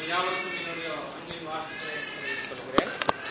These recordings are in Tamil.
உங்கள் யாவருக்கும் என்னுடைய அன்பின் வாழ்த்துக்களை தெரிவித்துக் கொள்கிறேன்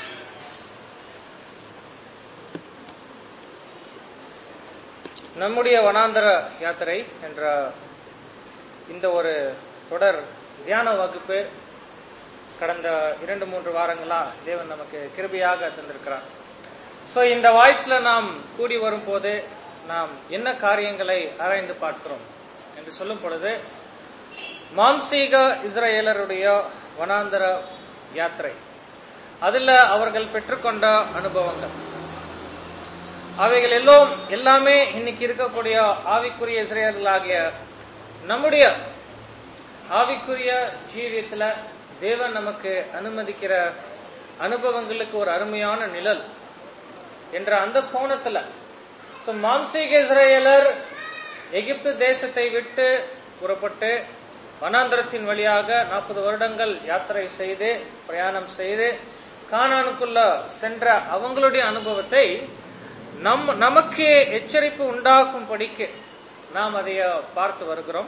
நம்முடைய வனாந்தர யாத்திரை என்ற இந்த ஒரு தொடர் தியான வகுப்பு கடந்த இரண்டு மூன்று வாரங்களா தேவன் நமக்கு கிருபையாக தந்திருக்கிறார் சோ இந்த வாய்ப்புல நாம் கூடி வரும்போது நாம் என்ன காரியங்களை ஆராய்ந்து பார்க்கிறோம் என்று சொல்லும் பொழுது மாம்சீக இஸ்ரேலருடைய வனாந்தர யாத்திரை அதுல அவர்கள் பெற்றுக்கொண்ட அனுபவங்கள் அவைகள் எல்லாம் எல்லாமே இன்னைக்கு இருக்கக்கூடிய ஆவிக்குரிய இஸ்ரேலர்களாகிய நம்முடைய ஆவிக்குரிய ஜீவியத்துல தேவன் நமக்கு அனுமதிக்கிற அனுபவங்களுக்கு ஒரு அருமையான நிழல் என்ற அந்த கோணத்துல சோ மாம்சீக இஸ்ரேலர் எகிப்து தேசத்தை விட்டு புறப்பட்டு வனாந்தரத்தின் வழியாக நாற்பது வருடங்கள் யாத்திரை செய்து பிரயாணம் செய்து கானானுக்குள்ள சென்ற அவங்களுடைய அனுபவத்தை நம் நமக்கு எச்சரிப்பு உண்டாக்கும் படிக்கு நாம் அதைய பார்த்து வருகிறோம்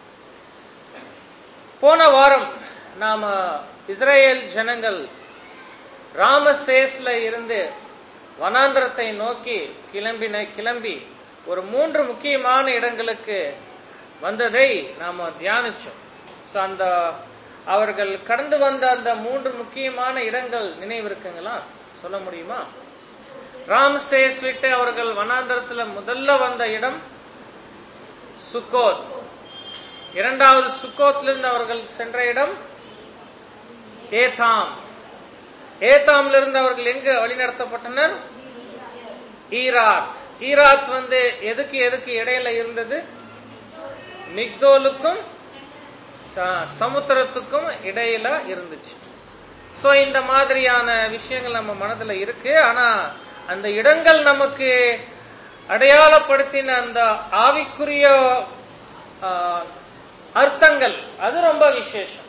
போன வாரம் நாம இஸ்ரேல் ஜனங்கள் ராமசேஸ்ல இருந்து வனாந்திரத்தை நோக்கி கிளம்பின கிளம்பி ஒரு மூன்று முக்கியமான இடங்களுக்கு வந்ததை நாம தியானிச்சோம் So, அந்த அவர்கள் கடந்து வந்த அந்த மூன்று முக்கியமான இடங்கள் நினைவு இருக்குங்களா சொல்ல முடியுமா ராம்சேஸ் விட்டு அவர்கள் வனாந்தரத்துல முதல்ல வந்த இடம் சுக்கோத் இரண்டாவது சுக்கோத்திலிருந்து அவர்கள் சென்ற இடம் ஏதாம் ஏதாம்ல இருந்து அவர்கள் எங்க வழிநடத்தப்பட்டனர் ஈராத் ஈராத் வந்து எதுக்கு எதுக்கு இடையில இருந்தது மிக்தோலுக்கும் ச- சமுத்திரத்துக்கும் இடையில இருந்துச்சு சோ இந்த மாதிரியான விஷயங்கள் நம்ம மனதுல இருக்கு ஆனா அந்த இடங்கள் நமக்கு அடையாளப்படுத்தின அந்த ஆவிக்குரிய ஆ, அர்த்தங்கள் அது ரொம்ப விசேஷம்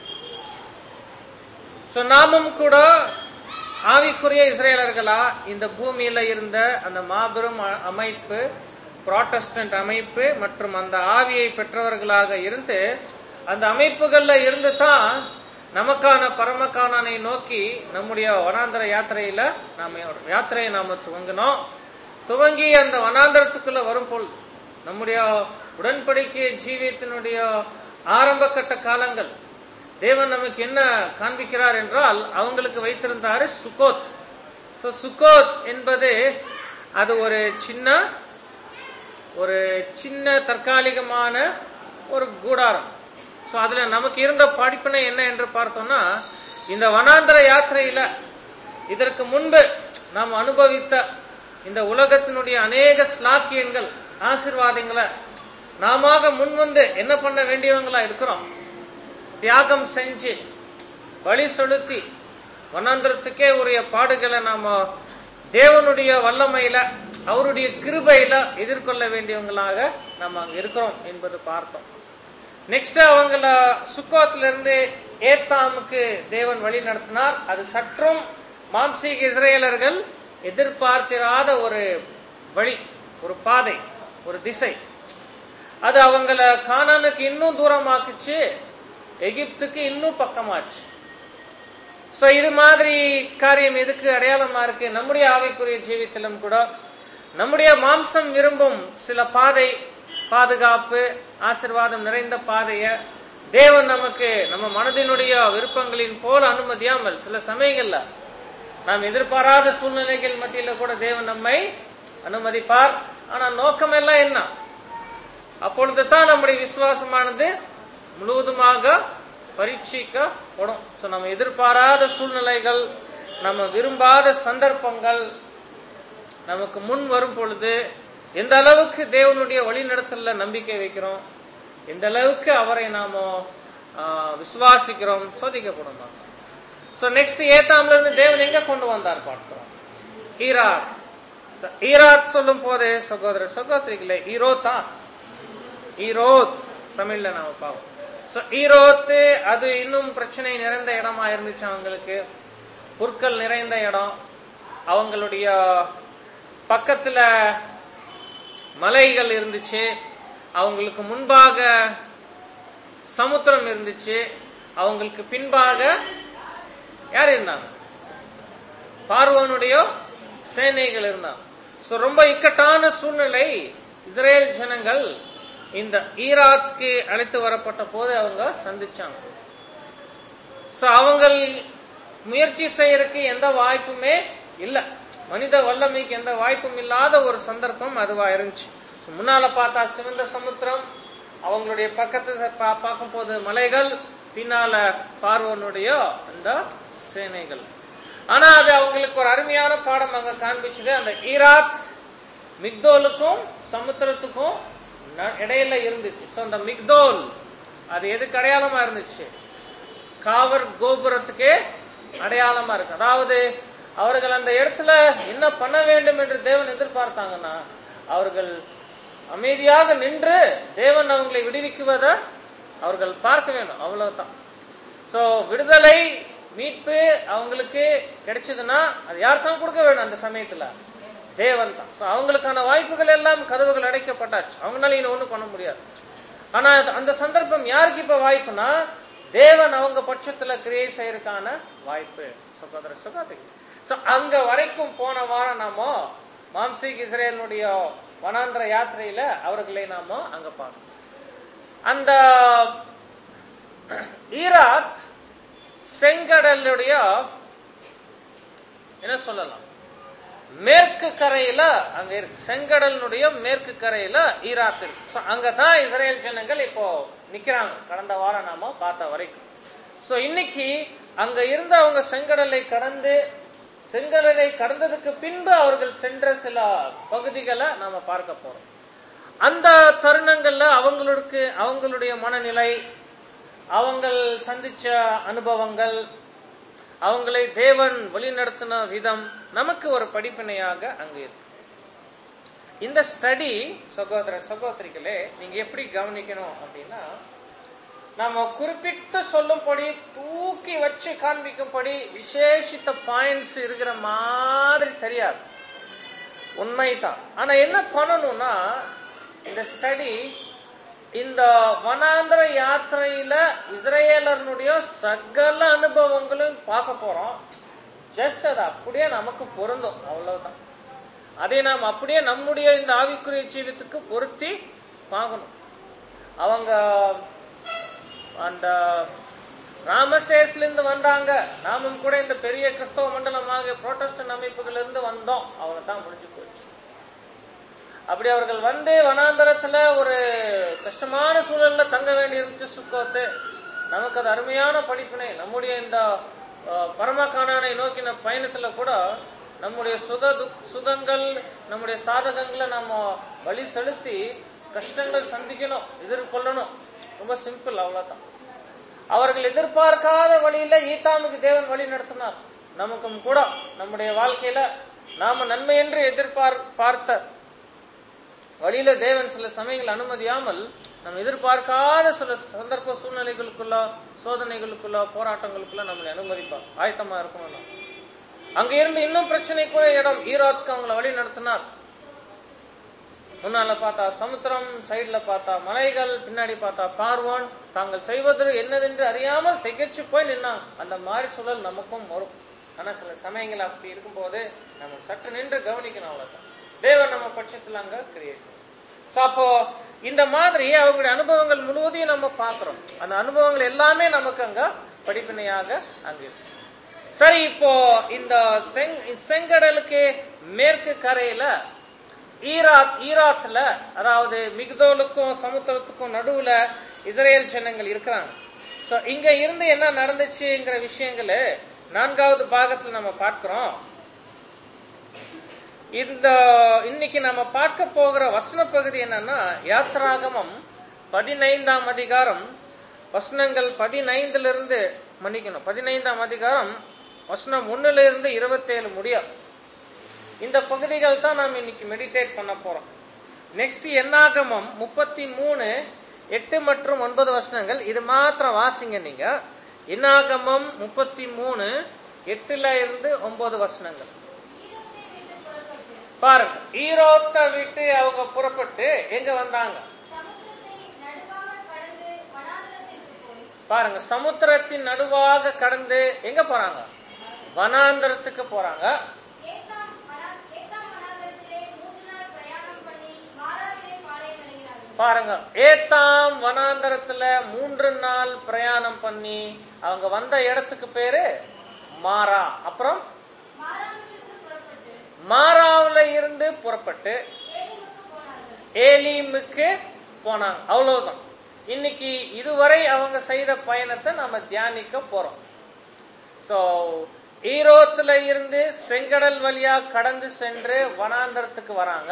சோ நாமும் கூட ஆவிக்குரிய இஸ்ரேலர்களா இந்த பூமியில இருந்த அந்த மாபெரும் அ- அமைப்பு புராட்டஸ்டன்ட் அமைப்பு மற்றும் அந்த ஆவியை பெற்றவர்களாக இருந்து அந்த அமைப்புகள்ல இருந்து தான் நமக்கான பரமக்கானனை நோக்கி நம்முடைய வனாந்தர யாத்திரையில நாம யாத்திரையை நாம துவங்கினோம் துவங்கி அந்த வனாந்தரத்துக்குள்ள வரும் பொழுது நம்முடைய உடன்படிக்கை ஜீவியத்தினுடைய ஆரம்ப கட்ட காலங்கள் தேவன் நமக்கு என்ன காண்பிக்கிறார் என்றால் அவங்களுக்கு வைத்திருந்தாரு சுகோத் சோ சுகோத் என்பது அது ஒரு சின்ன ஒரு சின்ன தற்காலிகமான ஒரு கூடாரம் சோ அதுல நமக்கு இருந்த படிப்பினை என்ன என்று பார்த்தோம்னா இந்த வனாந்தர யாத்திரையில இதற்கு முன்பு நாம் அனுபவித்த இந்த உலகத்தினுடைய அநேக ஸ்லாக்கியங்கள் ஆசீர்வாதங்களை நாம முன் வந்து என்ன பண்ண வேண்டியவங்களா இருக்கிறோம் தியாகம் செஞ்சு வழி செலுத்தி வனாந்திரத்துக்கே உரிய பாடுகளை நாம தேவனுடைய வல்லமையில அவருடைய கிருபையில எதிர்கொள்ள வேண்டியவங்களாக நம்ம அங்க இருக்கிறோம் என்பது பார்த்தோம் நெக்ஸ்ட் அவங்கள சுக்கோத்துல இருந்து ஏத்தாமுக்கு தேவன் வழி நடத்தினார் அது சற்றும் மாம்சீக இஸ்ரேலர்கள் எதிர்பார்த்திராத ஒரு வழி ஒரு பாதை ஒரு திசை அது அவங்கள கானானுக்கு இன்னும் தூரமாக்குச்சு எகிப்துக்கு இன்னும் பக்கமாச்சு சோ இது மாதிரி காரியம் எதுக்கு அடையாளமா இருக்கு நம்முடைய ஆவிக்குரிய ஜீவித்திலும் கூட நம்முடைய மாம்சம் விரும்பும் சில பாதை பாதுகாப்பு ஆசிர்வாதம் நிறைந்த பாதைய தேவன் நமக்கு நம்ம மனதினுடைய விருப்பங்களின் போல அனுமதியாமல் சில சமயங்கள்ல நாம் எதிர்பாராத சூழ்நிலைகள் மத்தியில கூட தேவன் நம்மை அனுமதிப்பார் ஆனா நோக்கம் எல்லாம் என்ன அப்பொழுது தான் நம்முடைய விசுவாசமானது முழுவதுமாக பரீட்சிக்கப்படும் சோ நம்ம எதிர்பாராத சூழ்நிலைகள் நம்ம விரும்பாத சந்தர்ப்பங்கள் நமக்கு முன் வரும் பொழுது எந்த அளவுக்கு தேவனுடைய வழிநடத்தல நம்பிக்கை வைக்கிறோம் எந்த அளவுக்கு அவரை நாம ஆ, விசுவாசிக்கிறோம் சோதிக்கப்படும் நாம். சோ நெக்ஸ்ட் ஏத்தாம்ல இருந்து தேவன் எங்க கொண்டு வந்தார் பார்க்கிறோம் ஈராத் So, ஈராத் சொல்லும் போது சகோதர சகோதரிகளே ஈரோத்தா ஈரோத் தமிழ்ல நாம பார்ப்போம் சோ ஈரோத்து அது இன்னும் பிரச்சனை நிறைந்த இடமா இருந்துச்சு அவங்களுக்கு புற்கள் நிறைந்த இடம் அவங்களுடைய பக்கத்துல மலைகள் இருந்துச்சு அவங்களுக்கு முன்பாக சமுத்திரம் இருந்துச்சு அவங்களுக்கு பின்பாக யார் இருந்தாங்க பார்வோனுடைய சேனைகள் இருந்தாங்க சோ ரொம்ப இக்கட்டான சூழ்நிலை இஸ்ரேல் ஜனங்கள் இந்த ஈராத்துக்கு அழைத்து வரப்பட்ட போது அவங்க சந்திச்சாங்க சோ அவங்க முயற்சி செய்யறதுக்கு எந்த வாய்ப்புமே இல்ல மனித வல்லமைக்கு எந்த வாய்ப்பும் இல்லாத ஒரு சந்தர்ப்பம் அதுவா இருந்துச்சு So, முன்னால பார்த்தா சிவந்த சமுத்திரம் அவங்களுடைய பக்கத்துல பா- பார்க்கும் போது மலைகள் பின்னால பார்வனுடைய அந்த சேனைகள் ஆனா அது அவங்களுக்கு ஒரு அருமையான பாடம் அங்க காண்பிச்சது அந்த ஈராத் மிக்தோலுக்கும் சமுத்திரத்துக்கும் ந- இடையில இருந்துச்சு சோ அந்த மிக்தோல் அது எதுக்கு அடையாளமா இருந்துச்சு காவர் கோபுரத்துக்கே அடையாளமா இருக்கு அதாவது அவர்கள் அந்த இடத்துல என்ன பண்ண வேண்டும் என்று தேவன் எதிர்பார்த்தாங்கன்னா அவர்கள் அமைதியாக நின்று தேவன் அவங்களை விடுவிக்குவதை அவர்கள் பார்க்க வேண்டும் அவ்வளவுதான் சோ விடுதலை மீட்பு அவங்களுக்கு கிடைச்சதுன்னா அது யார் தான் கொடுக்க வேணும் அந்த சமயத்துல தேவன் தான் சோ அவங்களுக்கான வாய்ப்புகள் எல்லாம் கதவுகள் அடைக்கப்பட்டாச்சு அவங்களால இன்னும் ஒண்ணும் பண்ண முடியாது ஆனா அது- அந்த சந்தர்ப்பம் யாருக்கு இப்ப வாய்ப்புனா தேவன் அவங்க பட்சத்துல கிரியை செய்யறதுக்கான வாய்ப்பு சகோதர சகோதரி சோ அங்க வரைக்கும் போன வாரம் நாம மாம்சிக் இஸ்ரேலுடைய வனாந்திர யாத்திரையில அவர்களை நாம அங்க பார்க்கணும் அந்த ஈராத் செங்கடலுடைய என்ன சொல்லலாம் மேற்கு கரையில அங்க இருக்கு செங்கடலினுடைய மேற்கு கரையில ஈராத் இருக்கு So, அங்கதான் இஸ்ரேல் ஜனங்கள் இப்போ நிக்கிறாங்க கடந்த வாரம் நாம பார்த்த வரைக்கும் சோ இன்னைக்கு அங்க இருந்த அவங்க செங்கடலை கடந்து செங்கடலை கடந்ததுக்கு பின்பு அவர்கள் சென்ற சில பகுதிகளை நாம பார்க்க போறோம் அந்த தருணங்கள்ல அவங்களுக்கு அவங்களுடைய மனநிலை அவங்கள் சந்திச்ச அனுபவங்கள் அவங்களை தேவன் வழிநடத்தின விதம் நமக்கு ஒரு படிப்பினையாக அங்கு இருக்கு இந்த ஸ்டடி சகோதர சகோதரிகளே நீங்க எப்படி கவனிக்கணும் அப்படின்னா நாம குறிப்பிட்டு சொல்லும்படி தூக்கி வச்சு காண்பிக்கும்படி விசேஷித்த பாயிண்ட்ஸ் இருக்கிற மாதிரி தெரியாது உண்மைதான் ஆனா என்ன பண்ணணும்னா இந்த ஸ்டடி இந்த வனாந்திர யாத்திரையில இஸ்ரேலர்னுடைய சகல அனுபவங்களும் பார்க்க போறோம் ஜஸ்ட் அது அப்படியே நமக்கு பொருந்தும் அவ்வளவுதான் அதை நாம் அப்படியே நம்முடைய இந்த ஆவிக்குரிய ஜீவித்துக்கு பொருத்தி பார்க்கணும் அவங்க அந்த ராமசேஸ்ல இருந்து வந்தாங்க நாமும் கூட இந்த பெரிய கிறிஸ்தவ மண்டலமாக புரோட்டஸ்டன் அமைப்புகள் இருந்து வந்தோம் அவ்வளவுதான் முடிஞ்சு போச்சு அப்படி அவர்கள் வந்து வனாந்தரத்துல ஒரு கஷ்டமான சூழல்ல தங்க வேண்டி இருந்துச்சு சுக்கோத்து நமக்கு அது அருமையான படிப்பினை நம்முடைய இந்த அஹ், பரமகானானை நோக்கின பயணத்துல கூட நம்முடைய சுக துக்- சுகங்கள் நம்முடைய சாதகங்களை நம்ம வழி செலுத்தி கஷ்டங்கள் சந்திக்கணும் எதிர்கொள்ளணும் ரொம்ப சிம்பிள் அவ்வளவுதான் அவர்கள் எதிர்பார்க்காத வழியில ஈத்தாமுக்கு தேவன் வழி நடத்தினார் நமக்கும் கூட நம்முடைய வாழ்க்கையில நாம நன்மை என்று எதிர்பார் பார்த்த வழியில தேவன் சில சமயங்கள் அனுமதியாமல் நம்ம எதிர்பார்க்காத சில சந்தர்ப்ப சூழ்நிலைகளுக்குள்ள சோதனைகளுக்குள்ள போராட்டங்களுக்குள்ள நம்மளை அனுமதிப்பார் ஆயத்தமா இருக்கணும் நாம். அங்க இருந்து இன்னும் பிரச்சனைக்குரிய இடம் ஈராத்துக்கு அவங்கள வழி நடத்தினார் முன்னால பார்த்தா சமுத்திரம் சைடுல பார்த்தா மலைகள் பின்னாடி பார்த்தா பார்வோன் தாங்கள் செய்வது என்னதென்று அறியாமல் திகைச்சு போய் நின்னாங்க அந்த மாதிரி சூழல் நமக்கும் வரும் ஆனா சில சமயங்கள் அப்படி இருக்கும்போது நம்ம சற்று நின்று கவனிக்கணும் அவ்வளவுதான் தேவன் நம்ம பட்சத்துல அங்க கிரியேஷன் சோ அப்போ இந்த மாதிரி அவங்களுடைய அனுபவங்கள் முழுவதையும் நம்ம பார்க்கிறோம் அந்த அனுபவங்கள் எல்லாமே நமக்கு அங்க படிப்பினையாக அங்க இருக்கு சரி இப்போ இந்த செங் செங்கடலுக்கு மேற்கு கரையில ஈராத் ஈராத்ல அதாவது மிக்தோலுக்கும் சமுத்திரத்துக்கும் நடுவுல இஸ்ரேல் ஜனங்கள் இருக்கிறாங்க சோ இங்க இருந்து என்ன நடந்துச்சுங்கிற விஷயங்களை நான்காவது பாகத்துல நம்ம பார்க்கிறோம் இந்த இன்னைக்கு நம்ம பார்க்க போகிற வசன பகுதி என்னன்னா யாத்ராகமம் பதினைந்தாம் அதிகாரம் வசனங்கள் பதினைந்துல இருந்து மன்னிக்கணும் பதினைந்தாம் அதிகாரம் வசனம் ஒண்ணுல இருந்து இருபத்தேழு முடியும் இந்த பகுதிகள் தான் நாம் இன்னைக்கு மெடிடேட் பண்ண போறோம் நெக்ஸ்ட் என்னாகமம் முப்பத்தி மூணு எட்டு மற்றும் ஒன்பது வசனங்கள் இது மாத்திரம் வாசிங்க நீங்க என்னாகமம் முப்பத்தி மூணு எட்டுல இருந்து ஒன்பது வசனங்கள் பாருங்க ஈரோத்த விட்டு அவங்க புறப்பட்டு எங்க வந்தாங்க சமுத்திரத்தை நடுவாக கடந்து வனாந்தரத்திற்கு போய் பாருங்க சமுத்திரத்தின் நடுவாக கடந்து எங்க போறாங்க வனாந்தரத்துக்கு போறாங்க ஏத்தாம் வனா- ஏத்தாம் வனாந்தரத்திலே மூன்று நாள் பிரயாணம் பண்ணி மாராவிலே பாளையம் இறங்கினார்கள். பாருங்க ஏத்தாம் வனாந்தரத்துல மூன்று நாள் பிரயாணம் பண்ணி அவங்க வந்த இடத்துக்கு பேரு மாரா அப்புறம் மாராவிலிருந்து புறப்பட்டு மாராவுல இருந்து புறப்பட்டு ஏலிமுக்கு போனார்கள். ஏலீமுக்கு போனாங்க அவ்வளவுதான் இன்னைக்கு இதுவரை அவங்க செய்த பயணத்தை நாம தியானிக்க போறோம் சோ ஈரோத்துல இருந்து செங்கடல் வழியா கடந்து சென்று வனாந்தரத்துக்கு வராங்க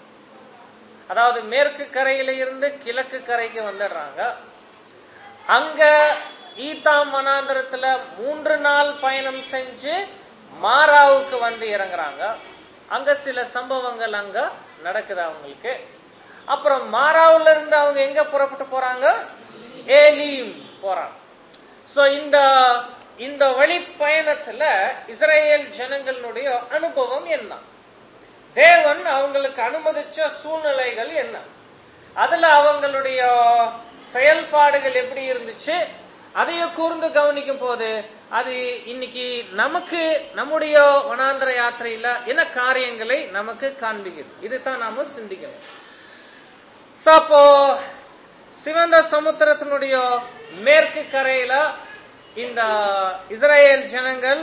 அதாவது மேற்கு கரையில இருந்து கிழக்கு கரைக்கு வந்துடுறாங்க அங்க ஈத்தாம் வனாந்தரத்துல மூன்று நாள் பயணம் செஞ்சு மாராவுக்கு வந்து இறங்குறாங்க அங்க சில சம்பவங்கள் அங்க நடக்குது அவங்களுக்கு அப்புறம் மாராவுல இருந்து அவங்க எங்க புறப்பட்டு போறாங்க ஏலீம் போறாங்க சோ இந்த இந்த வழி பயணத்துல இஸ்ரேல் ஜனங்களுடைய அனுபவம் என்ன தேவன் அவங்களுக்கு அனுமதிச்ச சூழ்நிலைகள் என்ன அதுல அவங்களுடைய செயல்பாடுகள் எப்படி இருந்துச்சு அதையும் கூர்ந்து கவனிக்கும் போது அது இன்னைக்கு நமக்கு நம்முடைய வனாந்திர யாத்திரையில என்ன காரியங்களை நமக்கு காண்பிக்குது இதுதான் நாம சிந்திக்கணும் So, அப்போ சிவந்த சமுத்திரத்தினுடைய மேற்கு கரையில இந்த இஸ்ரேல் ஜனங்கள்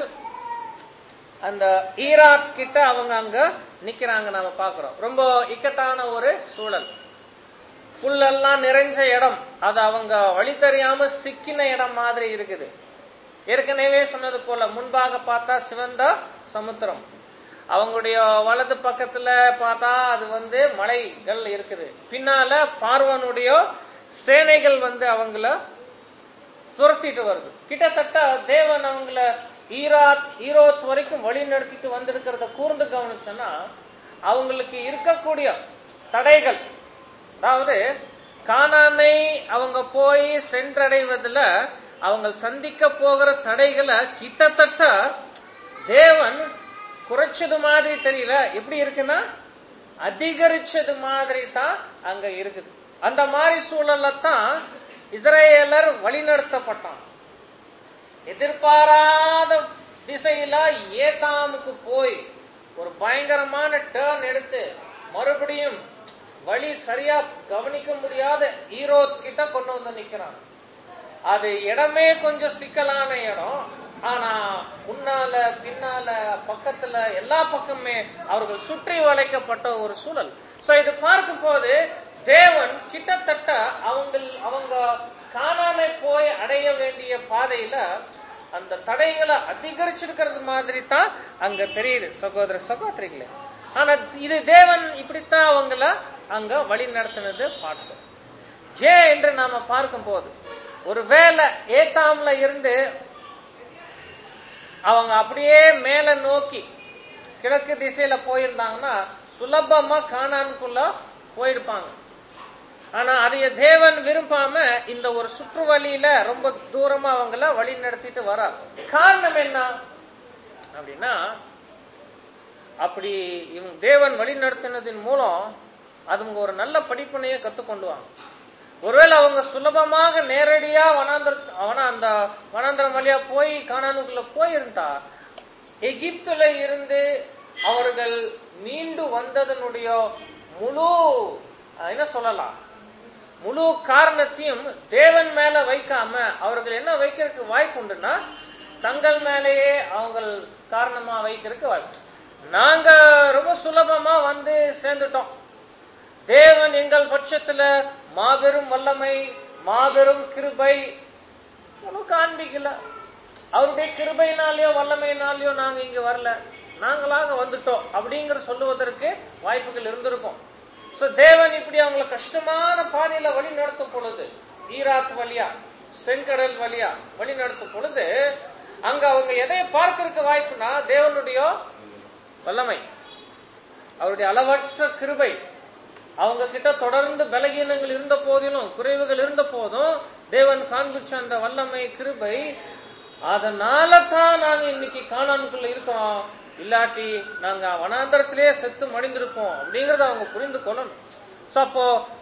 அந்த ஈராத் கிட்ட அவங்க அங்க நிக்கிறாங்க நாம பாக்குறோம் ரொம்ப இக்கட்டான ஒரு சூழல் புல்லெல்லாம் நிறைஞ்ச இடம் அது அவங்க வழி தெரியாம சிக்கின இடம் மாதிரி இருக்குது ஏற்கனவே சொன்னது போல முன்பாக பார்த்தா சிவந்த சமுத்திரம் அவங்களுடைய வலது பக்கத்துல பார்த்தா அது வந்து மலைகள் இருக்குது பின்னால பார்வனுடைய சேனைகள் வந்து அவங்கள துரத்திட்டு வருது கிட்டத்தட்ட தேவன் அவங்கள ஈராத் ஈரோத் வரைக்கும் வழி நடத்திட்டு வந்திருக்கிறத கூர்ந்து கவனிச்சோன்னா அவங்களுக்கு இருக்கக்கூடிய தடைகள் அதாவது கானானை அவங்க போய் சென்றடைவதுல அவங்க சந்திக்க போகிற தடைகளை கிட்டத்தட்ட தேவன் குறைச்சது மாதிரி தெரியல எப்படி இருக்குன்னா அதிகரிச்சது மாதிரி தான் அங்க இருக்குது அந்த மாதிரி சூழல்ல தான் இஸ்ரேலர் வழிநடத்தப்பட்டான் எதிர்பாராத திசையில ஏதாமுக்கு போய் ஒரு பயங்கரமான டேர்ன் எடுத்து மறுபடியும் வழி சரியா கவனிக்க முடியாத ஈரோத் கிட்ட கொண்டு வந்து நிக்கிறான் அது இடமே கொஞ்சம் சிக்கலான இடம் ஆனா முன்னால பின்னால பக்கத்துல எல்லா பக்கமே அவர்கள் சுற்றி வளைக்கப்பட்ட ஒரு சூழல் சோ இது பார்க்கும் போது தேவன் கிட்டத்தட்ட அவங்க அவங்க காணாமை போய் அடைய வேண்டிய பாதையில அந்த தடைகளை அதிகரிச்சிருக்கிறது மாதிரி தான் அங்க தெரியுது சகோதர சகோதரிகளே ஆனா இது தேவன் இப்படித்தான் அவங்கள அங்க வழி நடத்தினது பார்த்தோம் ஜே என்று நாம பார்க்கும் போது ஒருவேளை ஏத்தாம்ல இருந்து அவங்க அப்படியே மேல நோக்கி கிழக்கு திசையில போயிருந்தாங்கன்னா சுலபமா காணானுக்குள்ள போயிருப்பாங்க ஆனா அதைய தேவன் விரும்பாம இந்த ஒரு சுற்று வழியில ரொம்ப தூரமா அவங்கள வழி நடத்திட்டு வரார் காரணம் என்ன அப்படின்னா அப்படி இவங்க தேவன் வழி நடத்தினதின் மூலம் அதுங்க ஒரு நல்ல படிப்பினையை கத்துக்கொண்டு வாங்க ஒருவேளை அவங்க சுலபமாக நேரடியா வனாந்திர வன அந்த வனாந்திரம் வழியா போய் காணானுக்குள்ள போயிருந்தா எகிப்துல இருந்து அவர்கள் மீண்டு வந்ததனுடைய முழு அஹ், என்ன சொல்லலாம் முழு காரணத்தையும் தேவன் மேல வைக்காம அவர்கள் என்ன வைக்கிறதுக்கு வாய்ப்பு உண்டுன்னா தங்கள் மேலேயே அவங்க காரணமா வைக்கிறதுக்கு வாய்ப்பு நாங்க ரொம்ப சுலபமா வந்து சேர்ந்துட்டோம் தேவன் எங்கள் பட்சத்துல மாபெரும் வல்லமை மாபெரும் கிருபை ஒன்றும் காண்பிக்கல அவருடைய கிருபையினாலேயோ வல்லமையினாலேயோ நாங்க இங்க வரல நாங்களாக வந்துட்டோம் அப்படிங்கிற சொல்லுவதற்கு வாய்ப்புகள் இருந்திருக்கும் சோ தேவன் இப்படி அவங்கள கஷ்டமான பாதையில வழி நடத்தும் பொழுது ஈராத் வழியா செங்கடல் வழியா வழி நடத்தும் பொழுது அங்க அவங்க எதை பார்க்கறதுக்கு வாய்ப்புனா தேவனுடைய வல்லமை அவருடைய அளவற்ற கிருபை அவங்க கிட்ட தொடர்ந்து பலகீனங்கள் இருந்த போதிலும் குறைவுகள் இருந்த போதும் தேவன் காண்பிச்ச அந்த வல்லமை கிருபை அதனால தான் நாங்க இன்னைக்கு காணானுக்குள்ள இருக்கிறோம் இல்லாட்டி நாங்க வனாந்தரத்திலேயே செத்து மடிந்திருப்போம் அப்படிங்கறத அவங்க புரிந்து கொள்ளணும் So, அப்போ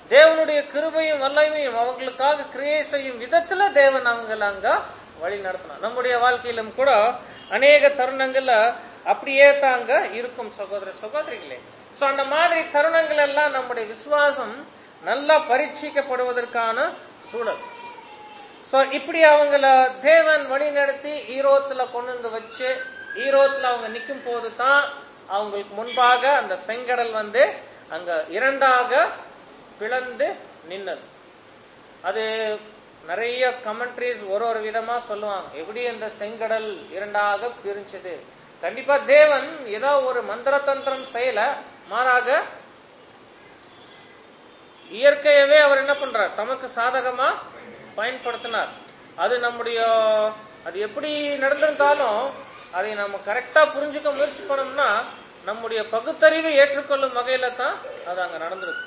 தேவனுடைய கிருபையும் வல்லமையும் அவங்களுக்காக கிரியை செய்யும் விதத்துல தேவன் அவங்கள அங்க வழி நடத்தினார் நம்முடைய வாழ்க்கையிலும் கூட அநேக தருணங்கள்ல அப்படியே தாங்க இருக்கும் சகோதர சகோதரிகளே சோ அந்த மாதிரி தருணங்கள் எல்லாம் நம்முடைய விசுவாசம் நல்லா பரீட்சிக்கப்படுவதற்கான சூழல் சோ இப்படி அவங்கள தேவன் வழி நடத்தி ஈரோத்துல கொண்டு வந்து வச்சு ஈரோத்துல அவங்க நிக்கும் போது தான் அவங்களுக்கு முன்பாக அந்த செங்கடல் வந்து அங்க இரண்டாக பிளந்து நின்னது அது நிறைய கமெண்ட்ரிஸ் ஒரு ஒரு விதமா சொல்லுவாங்க எப்படி அந்த செங்கடல் இரண்டாக பிரிஞ்சது கண்டிப்பா தேவன் ஏதோ ஒரு மந்திர தந்திரம் செய்யல மாறாக இயற்கையவே அவர் என்ன பண்றார் தமக்கு சாதகமா பயன்படுத்தினார் அது நம்முடைய அது எப்படி நடந்திருந்தாலும் அதை நம்ம கரெக்டா புரிஞ்சுக்க முயற்சி பண்ணோம்னா நம்முடைய பகுத்தறிவை ஏற்றுக்கொள்ளும் வகையில தான் அது அங்க நடந்திருக்கு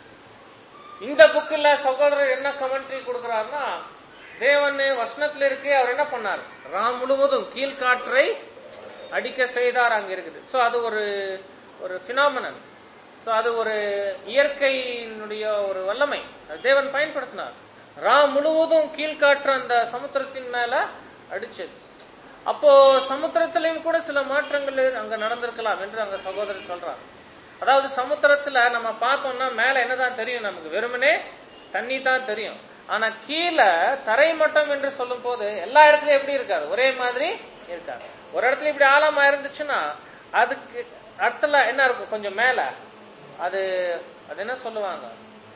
இந்த புக்கில் சகோதரர் என்ன கமெண்ட்ரி கொடுக்கிறாருன்னா தேவன் வசனத்துல இருக்கு அவர் என்ன பண்ணார் ராம் முழுவதும் கீழ்காற்றை அடிக்க செய்தார் அங்க இருக்குது சோ அது ஒரு ஒரு பினாமினன் சோ அது ஒரு இயற்கையினுடைய ஒரு வல்லமை அது தேவன் பயன்படுத்தினார் ராம் முழுவதும் கீழ்காற்று அந்த சமுத்திரத்தின் மேல அடிச்சது அப்போ சமுத்திரத்திலையும் கூட சில மாற்றங்கள் அங்க நடந்திருக்கலாம் என்று அங்க சகோதரர் சொல்றார் அதாவது சமுத்திரத்துல நம்ம பார்த்தோம்னா மேல என்னதான் தெரியும் நமக்கு வெறுமனே தண்ணி தான் தெரியும் ஆனா கீழே தரை மட்டம் என்று சொல்லும் போது எல்லா இடத்துலயும் எப்படி இருக்காது ஒரே மாதிரி இருக்காது ஒரு இடத்துல இப்படி ஆழமா இருந்துச்சுன்னா அதுக்கு இடத்துல என்ன இருக்கும் கொஞ்சம் மேல அது அது என்ன சொல்லுவாங்க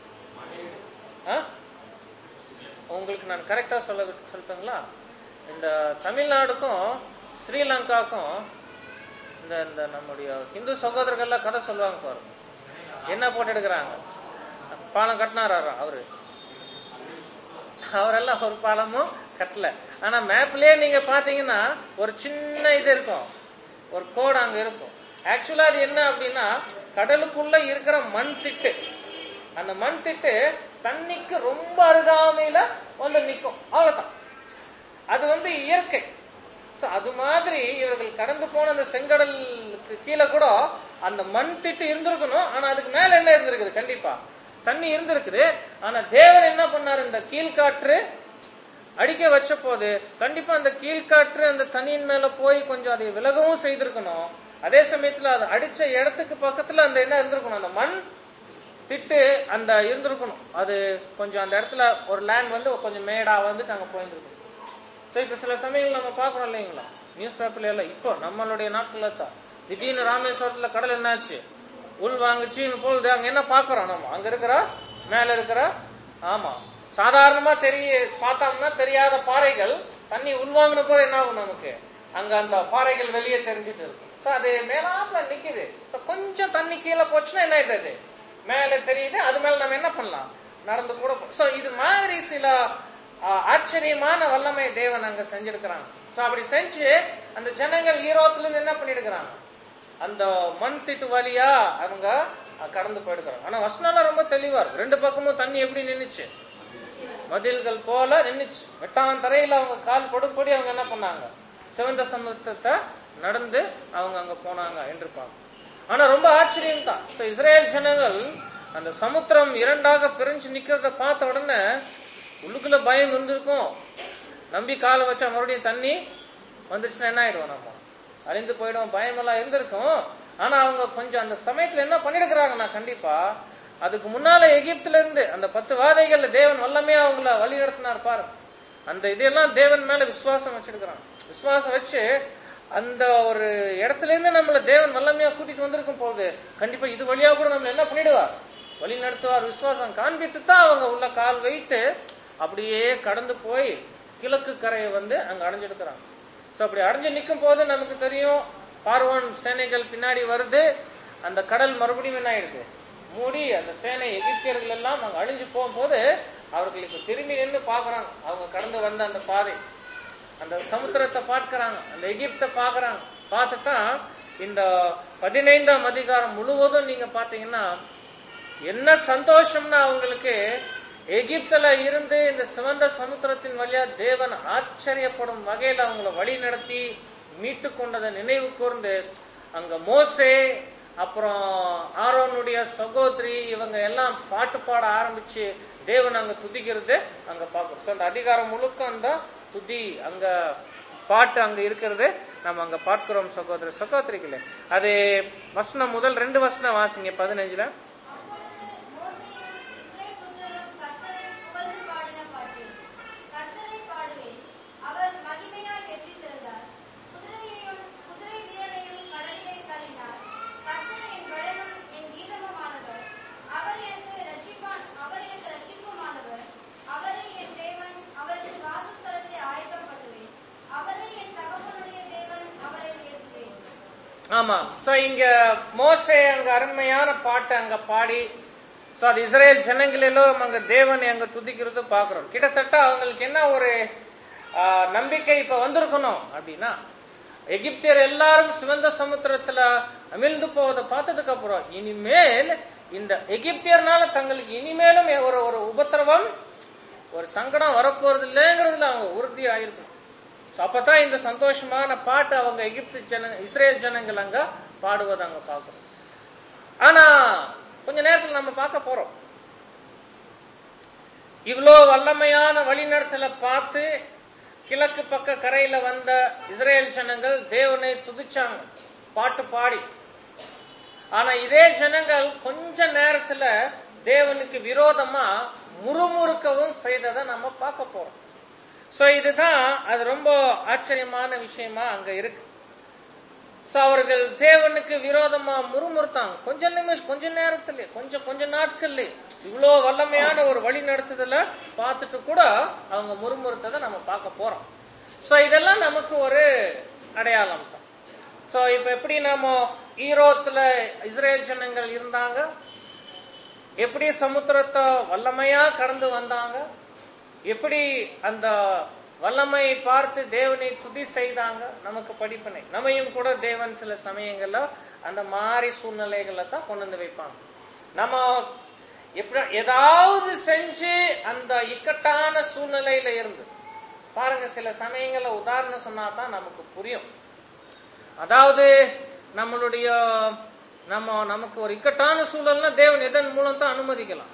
ஆ? உங்களுக்கு நான் கரெக்டா சொல்ல சொல்லட்டுங்களா இந்த தமிழ்நாடுக்கும் ஸ்ரீலங்காக்கும் இந்த இந்த நம்முடைய இந்து சகோதரர்கள்லாம் கதை சொல்லுவாங்க பாருங்க என்ன போட்டு எடுக்கிறாங்க பாலம் கட்டினாரா அவரு அவரெல்லாம் ஒரு பாலமும் கட்டல ஆனா மேப்லயே நீங்க பாத்தீங்கன்னா ஒரு சின்ன இது இருக்கும் ஒரு கோடு அங்க இருக்கும் ஆக்சுவலா அது என்ன அப்படின்னா கடலுக்குள்ள இருக்கிற மண் திட்டு அந்த மண் திட்டு தண்ணிக்கு ரொம்ப அருகாமையில வந்து நிக்கும் அவ்வளவுதான் அது வந்து இயற்கை So, அது மாதிரி இவர்கள் கடந்து போன அந்த செங்கடலுக்கு கீழே கூட அந்த மண் திட்டு இருந்திருக்கணும் ஆனா அதுக்கு மேல என்ன இருந்திருக்குது கண்டிப்பா தண்ணி இருந்திருக்குது ஆனா தேவன் என்ன பண்ணாரு இந்த கீழ்காற்று அடிக்க வச்ச போது கண்டிப்பா அந்த கீழ்காற்று அந்த தண்ணியின் மேல போய் கொஞ்சம் அதை விலகவும் செய்திருக்கணும் அதே சமயத்துல அது அடிச்ச இடத்துக்கு பக்கத்துல அந்த என்ன இருந்திருக்கணும் அந்த மண் திட்டு அந்த இருந்திருக்கணும் அது கொஞ்சம் அந்த இடத்துல ஒரு லேண்ட் வந்து கொஞ்சம் மேடா வந்து நாங்க போயிருந்திருக்கணும் சோ இப்ப சில சமயங்கள் நம்ம பாக்குறோம் இல்லைங்களா நியூஸ் பேப்பர்ல எல்லாம் இப்போ நம்மளுடைய நாட்டுல தான் திடீர்னு ராமேஸ்வரத்துல கடல் என்னாச்சு உள் வாங்குச்சு போகுது அங்க என்ன பாக்குறோம் நம்ம அங்க இருக்கிற மேல இருக்கிற ஆமா சாதாரணமா தெரிய பார்த்தோம்னா தெரியாத பாறைகள் தண்ணி உள்வாங்கின போது என்ன ஆகும் நமக்கு அங்க அந்த பாறைகள் வெளியே தெரிஞ்சிட்டு இருக்கும் சோ அது மேலாப்ல நிக்குது சோ கொஞ்சம் தண்ணி கீழே போச்சுன்னா என்ன ஆயிடுது அது மேல தெரியுது அது மேல நம்ம என்ன பண்ணலாம் நடந்து கூட சோ இது மாதிரி சில ஆ, ஆச்சரியமான வல்லமை தேவன் அங்க செஞ்சிருக்கிறாங்க சோ அப்படி செஞ்சு அந்த ஜனங்கள் ஈரோத்துல இருந்து என்ன பண்ணிருக்கிறாங்க அந்த மண் திட்டு வழியா அவங்க கடந்து போயிடுக்கிறாங்க ஆனா வசனம் ரொம்ப தெளிவா இருக்கு ரெண்டு பக்கமும் தண்ணி எப்படி நின்னுச்சு மதில்கள் போல நின்னுச்சு வெட்டான் தரையில அவங்க கால் படும்படி அவங்க என்ன பண்ணாங்க சிவந்த சமுத்திரத்தை நடந்து அவங்க அங்க போனாங்க என்று பார்க்கணும் ஆனா ரொம்ப ஆச்சரியம் தான் So, இஸ்ரேல் ஜனங்கள் அந்த சமுத்திரம் இரண்டாக பிரிஞ்சு நிக்கிறத பார்த்த உடனே உள்ளுக்குள்ள பயம் இருந்திருக்கும் நம்பி காலை வச்சா மறுபடியும் தண்ணி வந்துருச்சுன்னா என்ன ஆயிடுவோம் நம்ம அழிந்து போயிடும் பயம் எல்லாம் இருந்திருக்கும் ஆனா அவங்க கொஞ்சம் அந்த சமயத்துல என்ன பண்ணிருக்கிறாங்கன்னா கண்டிப்பா அதுக்கு முன்னால எகிப்துல இருந்து அந்த பத்து வாதைகள்ல தேவன் வல்லமையா அவங்கள வழி நடத்தினார் பாருங்க அந்த இதெல்லாம் தேவன் மேல விசுவாசம் வச்சிருக்கிறான் விசுவாசம் வச்சு அந்த ஒரு இடத்துல இருந்து நம்மள தேவன் வல்லமையா கூட்டிட்டு வந்திருக்கும் போது கண்டிப்பா இது வழியா கூட நம்மள என்ன பண்ணிடுவார் வழி நடத்துவார் விசுவாசம் காண்பித்து தான் அவங்க உள்ள கால் வைத்து அப்படியே கடந்து போய் கிழக்கு கரையை வந்து அங்க அடைஞ்சிருக்கிறாங்க சோ அப்படி அடைஞ்சு நிக்கும் போது நமக்கு தெரியும் பார்வோன் சேனைகள் பின்னாடி வருது அந்த கடல் மறுபடியும் என்ன ஆயிடுது மூடி அந்த சேனை எகிப்தியர்கள் எல்லாம் அங்க அழிஞ்சு போகும்போது அவர்களுக்கு திரும்பி நின்று பாக்குறாங்க அவங்க கடந்து வந்த அந்த பாதை அந்த சமுத்திரத்தை பார்க்கறாங்க அந்த எகிப்தை பாக்குறாங்க பார்த்துட்டா இந்த பதினைந்தாம் அதிகாரம் முழுவதும் நீங்க பாத்தீங்கன்னா என்ன சந்தோஷம்னா அவங்களுக்கு எகிப்துல இருந்து இந்த சிவந்த சமுத்திரத்தின் வழியா தேவன் ஆச்சரியப்படும் வகையில் அவங்கள வழி நடத்தி மீட்டு கொண்டதை நினைவு கூர்ந்து அங்க மோசே அப்புறம் ஆரோனுடைய சகோதரி இவங்க எல்லாம் பாட்டு பாட ஆரம்பிச்சு தேவன் அங்க துதிக்கிறது அங்க பார்க்கிறோம் So, அந்த அதிகாரம் முழுக்க அந்த துதி அங்க பாட்டு அங்க இருக்கிறது நம்ம அங்க பார்க்கிறோம் சகோதர சகோதரிகளே அது வசனம் முதல் ரெண்டு வசனம் வாசிங்க பதினஞ்சுல அப்பொழுது மோசேயும் இஸ்ரவேல் புத்திரரும் கர்த்தரை புகழ்ந்து பாடின பாட்டு. கர்த்தரை பாடுவேன். அவர் மகிமையாய் வெற்றி சிறந்தார். குதிரையையும் குதிரை வீரனையும் கடலிலே தள்ளினார். கர்த்தர் என் பலனும் என் கீதமுமானவர். அவர் எனக்கு இரட்சிப்பான் அவர் எனக்கு இரட்சிப்புமானவர். அவரே என் தேவன் அவருக்கு வாசஸ்தலத்தை ஆயத்தம் பண்ணுவேன். அவரே என் தகப்பனுடைய தேவன் அவரை உயர்த்துவேன். ஆமா சோ இங்க மோசே அங்க அருமையான பாட்டு அங்க பாடி சோ அது இஸ்ரேல் ஜனங்களிலும் அங்க தேவனை அங்க துதிக்கிறது பாக்குறோம் கிட்டத்தட்ட அவங்களுக்கு என்ன ஒரு ஆ, நம்பிக்கை இப்ப வந்திருக்கணும் அப்படின்னா எகிப்தியர் எல்லாரும் சிவந்த சமுத்திரத்துல அமிழ்ந்து போவதை பார்த்ததுக்கு அப்புறம் இனிமேல் இந்த எகிப்தியர்னால தங்களுக்கு இனிமேலும் ஒரு ஒரு உபத்திரவம் ஒரு சங்கடம் வரப்போறது இல்லைங்கிறதுல அவங்க உறுதி ஆயிருக்கணும் So, அப்பதான் இந்த சந்தோஷமான பாட்டு அவங்க எகிப்து ஜன இஸ்ரேல் ஜனங்கள் அங்க பாடுவதை அங்க பார்க்கிறோம் ஆனா கொஞ்ச நேரத்துல நம்ம பார்க்க போறோம் இவ்வளோ வல்லமையான வழிநடத்தலை பார்த்து கிழக்கு பக்க கரையில வந்த இஸ்ரேல் ஜனங்கள் தேவனை துதிச்சாங்க பாட்டு பாடி ஆனா இதே ஜனங்கள் கொஞ்ச நேரத்துல தேவனுக்கு விரோதமா முறுமுறுக்கவும் செய்ததை நம்ம பார்க்க போறோம் சோ இதுதான் அது ரொம்ப ஆச்சரியமான விஷயமா அங்க இருக்கு சோ அவர்கள் தேவனுக்கு விரோதமா முறுமுறுத்தாங்க கொஞ்ச நிமிஷம் கொஞ்ச நேரத்துல கொஞ்சம் கொஞ்ச நாட்கள்ல இவ்வளோ வல்லமையான ஒரு வழி நடத்துதல பார்த்துட்டு கூட அவங்க முறுமுறுத்ததை நம்ம பார்க்க போறோம் சோ இதெல்லாம் நமக்கு ஒரு அடையாளம் தான் சோ இப்ப எப்படி நாம ஈரோத்துல இஸ்ரேல் ஜனங்கள் இருந்தாங்க எப்படி சமுத்திரத்தை வல்லமையா கடந்து வந்தாங்க எப்படி அந்த வல்லமையை பார்த்து தேவனை துதி செய்தாங்க நமக்கு படிப்பினை நம்மையும் கூட தேவன் சில சமயங்கள்ல அந்த மாதிரி சூழ்நிலைகளை தான் கொண்டு வந்து வைப்பாங்க நம்ம எப்படி ஏதாவது செஞ்சு அந்த இக்கட்டான சூழ்நிலையில இருந்து பாருங்க சில சமயங்கள்ல உதாரணம் சொன்னா தான் நமக்கு புரியும் அதாவது நம்மளுடைய நம்ம நமக்கு ஒரு இக்கட்டான சூழல்னா தேவன் எதன் மூலம் தான் அனுமதிக்கலாம்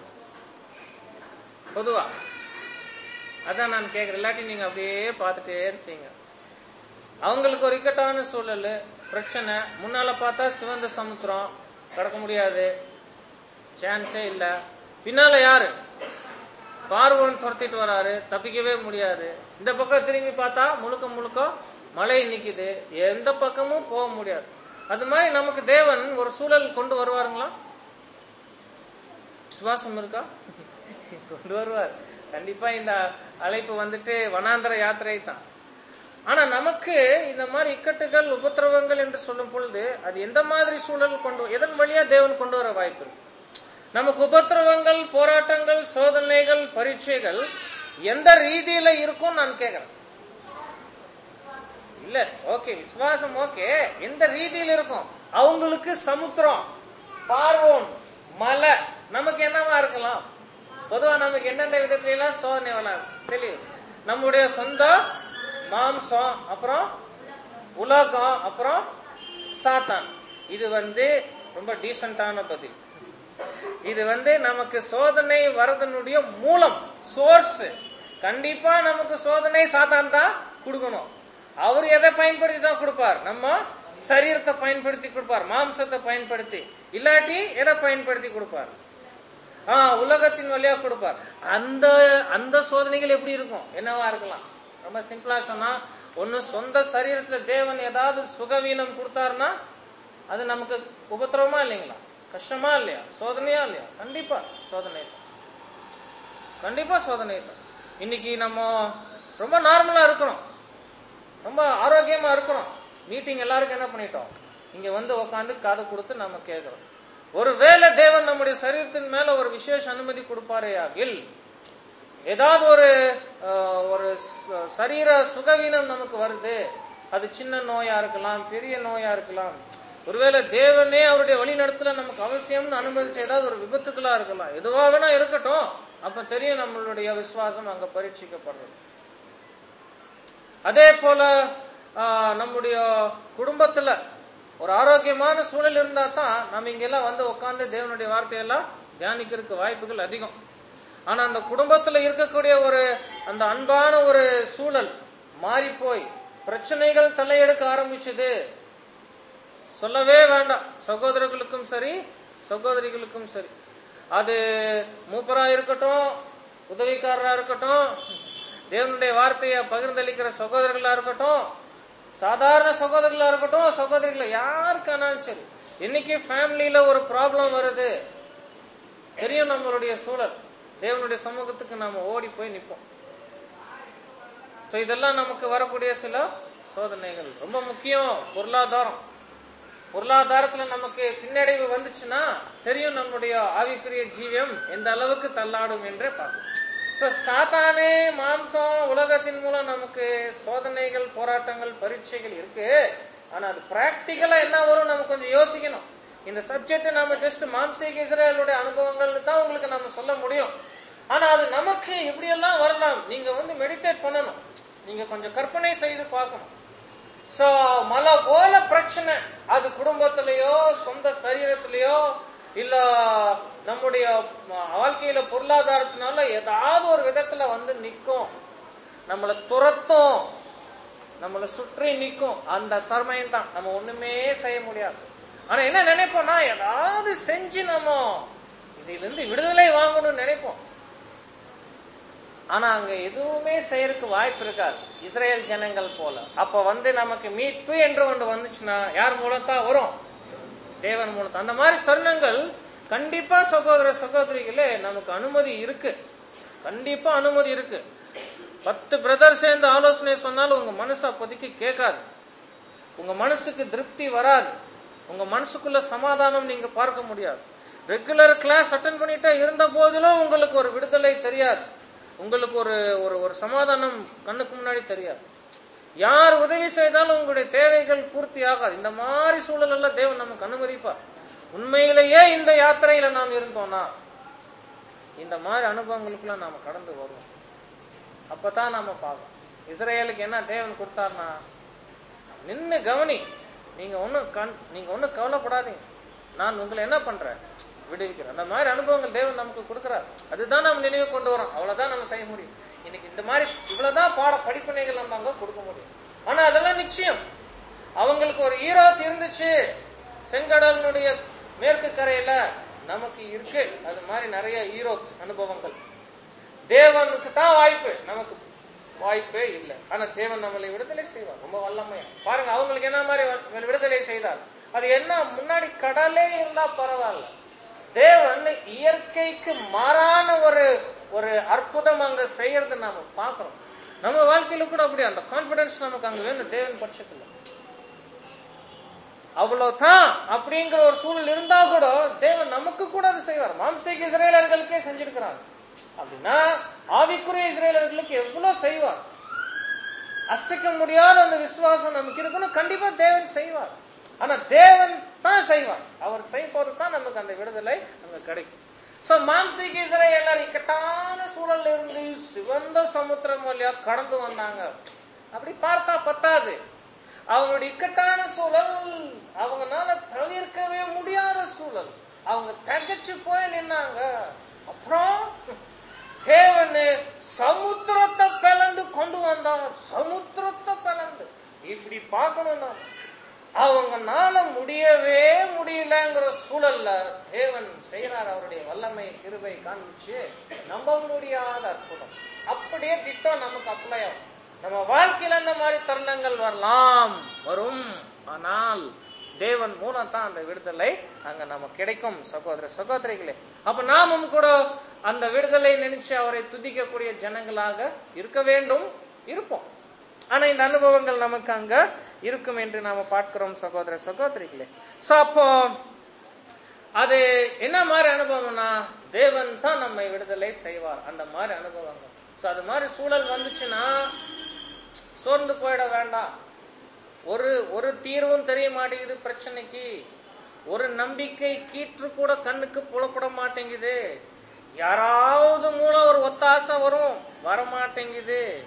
பொதுவா அதான் நான் கேக்குறேன் இல்லாட்டி நீங்க அப்படியே பார்த்துட்டே இருப்பீங்க அவங்களுக்கு ஒரு இக்கட்டான சூழல் பிரச்சனை முன்னால பார்த்தா சிவந்த சமுத்திரம் கடக்க முடியாது சான்ஸே இல்ல பின்னால யாரு பார்வோன் துரத்திட்டு வராரு தப்பிக்கவே முடியாது இந்த பக்கம் திரும்பி பார்த்தா முழுக்க முழுக்க மழை நிக்குது எந்த பக்கமும் போக முடியாது அது மாதிரி நமக்கு தேவன் ஒரு சூழல் கொண்டு வருவாருங்களா விசுவாசம் இருக்கா கொண்டு வருவார் கண்டிப்பா இந்த அழைப்பு வந்துட்டு வனாந்தர யாத்திரை தான் ஆனா நமக்கு இந்த மாதிரி இக்கட்டுகள் உபத்திரவங்கள் என்று சொல்லும் பொழுது அது எந்த மாதிரி சூழல் கொண்டு எதன் வழியா தேவன் கொண்டு வர வாய்ப்பு இருக்கு நமக்கு உபத்திரவங்கள் போராட்டங்கள் சோதனைகள் பரீட்சைகள் எந்த ரீதியில இருக்கும் நான் கேக்குறேன் இல்ல ஓகே விசுவாசம் ஓகே எந்த ரீதியில இருக்கும் அவங்களுக்கு சமுத்திரம் பார்வோன் மலை நமக்கு என்னவா இருக்கலாம் பொதுவா நமக்கு எந்தெந்த விதத்துல எல்லாம் சோதனை வரலாம் தெரியும் நம்முடைய சொந்த மாம்சம் அப்புறம் உலகம் அப்புறம் சாத்தான் இது வந்து ரொம்ப டீசென்டான பதில் இது வந்து நமக்கு சோதனை வரதனுடைய மூலம் சோர்ஸ் கண்டிப்பா நமக்கு சோதனை சாத்தான் தான் கொடுக்கணும் அவர் எதை பயன்படுத்தி தான் கொடுப்பார் நம்ம சரீரத்தை பயன்படுத்தி கொடுப்பார் மாம்சத்தை பயன்படுத்தி இல்லாட்டி எதை பயன்படுத்தி கொடுப்பார் ஆஹ் உலகத்தின் வழியா கொடுப்பார் அந்த அந்த சோதனைகள் எப்படி இருக்கும் என்னவா இருக்கலாம் ரொம்ப சிம்பிளா சொன்னா ஒன்னு சொந்த சரீரத்துல தேவன் ஏதாவது சுகவீனம் கொடுத்தாருன்னா அது நமக்கு உபத்திரவமா இல்லைங்களா கஷ்டமா இல்லையா சோதனையா இல்லையா கண்டிப்பா சோதனை தான் கண்டிப்பா சோதனை தான் இன்னைக்கு நம்ம ரொம்ப நார்மலா இருக்கிறோம் ரொம்ப ஆரோக்கியமா இருக்கிறோம் மீட்டிங் எல்லாருக்கும் என்ன பண்ணிட்டோம் இங்க வந்து உட்காந்து காதை கொடுத்து நம்ம கேட்கிறோம் ஒருவேளை தேவன் நம்முடைய சரீரத்தின் மேல ஒரு விசேஷ அனுமதி கொடுப்பாரேயாகில் ஏதாவது ஒரு அஹ், ஒரு ச- சரீர சுகவீனம் நமக்கு வருது அது சின்ன நோயா இருக்கலாம் பெரிய நோயா இருக்கலாம் ஒருவேளை தேவனே அவருடைய வழிநடத்தல நமக்கு அவசியம்னு அனுமதிச்ச ஏதாவது ஒரு விபத்துக்களா இருக்கலாம் எதுவா வேணா இருக்கட்டும் அப்ப தெரியும் நம்மளுடைய விசுவாசம் அங்க பரீட்சிக்கப்படுறது அதே போல ஆஹ், நம்முடைய குடும்பத்துல ஒரு ஆரோக்கியமான சூழல் இருந்தா தான் நம்ம இங்கெல்லாம் வந்து உட்கார்ந்து தேவனுடைய வார்த்தையெல்லாம் தியானிக்கிறதுக்கு வாய்ப்புகள் அதிகம் ஆனா அந்த குடும்பத்துல இருக்கக்கூடிய ஒரு அந்த அன்பான ஒரு சூழல் மாறி போய் பிரச்சனைகள் தலையெடுக்க ஆரம்பிச்சது சொல்லவே வேண்டாம் சகோதரர்களுக்கும் சரி சகோதரிகளுக்கும் சரி அது மூப்பரா இருக்கட்டும் உதவிக்காரரா இருக்கட்டும் தேவனுடைய வார்த்தையை பகிர்ந்தளிக்கிற சகோதரர்களா இருக்கட்டும் சாதாரண சகோதரர்களா இருக்கட்டும் சகோதரிகள் யாருக்கானாலும் சரி இன்னைக்கு ஃபேமிலியில ஒரு ப்ராப்ளம் வருது தெரியும் நம்மளுடைய சூழல் தேவனுடைய சமூகத்துக்கு நாம ஓடி போய் நிற்போம் சோ இதெல்லாம் நமக்கு வரக்கூடிய சில சோதனைகள் ரொம்ப முக்கியம் பொருளாதாரம் பொருளாதாரத்துல நமக்கு பின்னடைவு வந்துச்சுன்னா தெரியும் நம்முடைய ஆவிக்குரிய ஜீவியம் எந்த அளவுக்கு தள்ளாடும் என்றே பார்க்கணும் சோ சாத்தானே மாம்சம் உலகத்தின் மூலம் நமக்கு சோதனைகள் போராட்டங்கள் பரீட்சைகள் இருக்கு ஆனா அது பிராக்டிக்கலா என்ன வரும் நம்ம கொஞ்சம் யோசிக்கணும் இந்த சப்ஜெக்ட் நம்ம ஜஸ்ட் மாம்சீக இஸ்ரேலுடைய அனுபவங்கள் தான் உங்களுக்கு நம்ம சொல்ல முடியும் ஆனா அது நமக்கு எப்படியெல்லாம் வரலாம் நீங்க வந்து மெடிடேட் பண்ணணும் நீங்க கொஞ்சம் கற்பனை செய்து பார்க்கணும் சோ மலை போல பிரச்சனை அது குடும்பத்திலயோ சொந்த சரீரத்திலயோ இல்ல நம்முடைய வாழ்க்கையில பொருளாதாரத்தினால ஏதாவது ஒரு விதத்துல வந்து நிக்கும் நம்மளை துரத்தும் நம்மளை சுற்றி நிக்கும் அந்த சமயம் தான் நம்ம ஒண்ணுமே செய்ய முடியாது ஆனா என்ன நினைப்போம்னா ஏதாவது செஞ்சு நம்ம இதுல இருந்து விடுதலை வாங்கணும்னு நினைப்போம் ஆனா அங்க எதுவுமே செய்யறதுக்கு வாய்ப்பு இருக்காது இஸ்ரேல் ஜனங்கள் போல அப்ப வந்து நமக்கு மீட்பு என்று ஒன்று வந்துச்சுன்னா யார் மூலத்தான் வரும் தேவன் மூலத்தான் அந்த மாதிரி தருணங்கள் கண்டிப்பா சகோதர சகோதரிகளே நமக்கு அனுமதி இருக்கு கண்டிப்பா அனுமதி இருக்கு பத்து பிரதர் சேர்ந்து ஆலோசனை சொன்னாலும் உங்க மனசு அப்போதைக்கு கேட்காது உங்க மனசுக்கு திருப்தி வராது உங்க மனசுக்குள்ள சமாதானம் நீங்க பார்க்க முடியாது ரெகுலர் கிளாஸ் அட்டன் பண்ணிட்டே இருந்த போதிலும் உங்களுக்கு ஒரு விடுதலை தெரியாது உங்களுக்கு ஒரு ஒரு ஒரு சமாதானம் கண்ணுக்கு முன்னாடி தெரியாது யார் உதவி செய்தாலும் உங்களுடைய தேவைகள் பூர்த்தி ஆகாது இந்த மாதிரி சூழல் எல்லாம் தேவன் நமக்கு அனுமதிப்பார் உண்மையிலேயே இந்த யாத்திரையில நாம் இருந்தோம்னா இந்த மாதிரி அனுபவங்களுக்குள்ள நாம கடந்து வருவோம் அப்பதான் நாம பார்க்கணும் இஸ்ரேலுக்கு என்ன தேவன் கொடுத்தார்னா நின்னு கவனி நீங்க ஒன்னும் கண் நீங்க ஒன்னும் கவலைப்படாதீங்க நான் உங்களை என்ன பண்றேன் விடுவிக்கிறேன் அந்த மாதிரி அனுபவங்கள் தேவன் நமக்கு கொடுக்கிறார் அதுதான் நம்ம நினைவு கொண்டு வரோம் அவ்வளவுதான் நம்ம செய்ய முடியும் இன்னைக்கு இந்த மாதிரி இவ்வளவுதான் பாட படிப்பினைகள் நம்ம அங்க கொடுக்க முடியும் ஆனா அதெல்லாம் நிச்சயம் அவங்களுக்கு ஒரு ஈரோத் இருந்துச்சு செங்கடலினுடைய மேற்கு கரையில நமக்கு இருக்கு அது மாதிரி நிறைய ஈரோத் அனுபவங்கள் தேவனுக்கு தான் வாய்ப்பு நமக்கு வாய்ப்பே இல்லை ஆனா தேவன் நம்மளை விடுதலை செய்வார் ரொம்ப வல்லமையா பாருங்க அவங்களுக்கு என்ன மாதிரி வி- விடுதலை செய்தார் அது என்ன முன்னாடி கடலே இல்லா பரவாயில்ல தேவன் இயற்கைக்கு மாறான ஒரு ஒரு அற்புதம் அங்க செய்யறது நாம பார்க்கிறோம் நம்ம வாழ்க்கையில கூட அப்படி அந்த கான்பிடன்ஸ் நமக்கு அங்க வேணும் தேவன் பட்சத்துல அவ்வளவுதான் அப்படிங்கிற ஒரு சூழல் இருந்தா கூட தேவன் நமக்கு கூட அது செய்வார் மாம்சீக இஸ்ரேலர்களுக்கே செஞ்சிருக்கிறார் அப்படின்னா ஆவிக்குரிய இஸ்ரேலர்களுக்கு எவ்வளவு செய்வார் அசைக்க முடியாத அந்த விசுவாசம் நமக்கு இருக்கணும் கண்டிப்பா தேவன் செய்வார் ஆனா தேவன் தான் செய்வார் அவர் செய்வது தான் நமக்கு அந்த விடுதலை அங்க கிடைக்கும் சோ மாம்சீக இஸ்ரேலர் இக்கட்டான சூழல்ல இருந்து சிவந்த சமுத்திரம் வழியா கடந்து வந்தாங்க அப்படி பார்த்தா பத்தாது அவங்களுடைய இக்கட்டான சூழல் அவங்கனால தவிர்க்கவே முடியாத சூழல் அவங்க தகச்சு போய் நின்னாங்க அப்புறம் தேவன் சமுத்திரத்தை பிளந்து கொண்டு வந்தார் சமுத்திரத்தை பிளந்து இப்படி பார்க்கணும் நாம் அவங்கனால முடியவே முடியலங்கிற சூழல்ல தேவன் செய்யறார் அவருடைய வல்லமை கிருபை காண்பிச்சு நம்ப முடியாத அற்புதம் அப்படியே திட்டம் நமக்கு அப்ளை ஆகும் நம்ம வாழ்க்கையில இந்த மாதிரி தருணங்கள் வரலாம் வரும் ஆனால் தேவன் மூலம் தான் அந்த விடுதலை அங்க நமக்கு கிடைக்கும் சகோதர சகோதரிகளே அப்ப நாமும் கூட அந்த விடுதலை நினைச்சு அவரை துதிக்கக்கூடிய ஜனங்களாக இருக்க வேண்டும் இருப்போம் ஆனா இந்த அனுபவங்கள் நமக்கு அங்க இருக்கும் என்று நாம பார்க்கிறோம் சகோதர சகோதரிகளே சோ அப்போ அது என்ன மாதிரி அனுபவம்னா தேவன் தான் நம்மை விடுதலை செய்வார் அந்த மாதிரி அனுபவங்கள் சோ அது மாதிரி சூழல் வந்துச்சுன்னா சோர்ந்து போயிட வேண்டாம் ஒரு ஒரு தீர்வும் தெரிய மாட்டேங்குது பிரச்சனைக்கு ஒரு நம்பிக்கை கீற்று கூட கண்ணுக்கு புலப்பட மாட்டேங்குது யாராவது மூலம் ஒரு ஒத்தாசை வரும் வர மாட்டேங்குது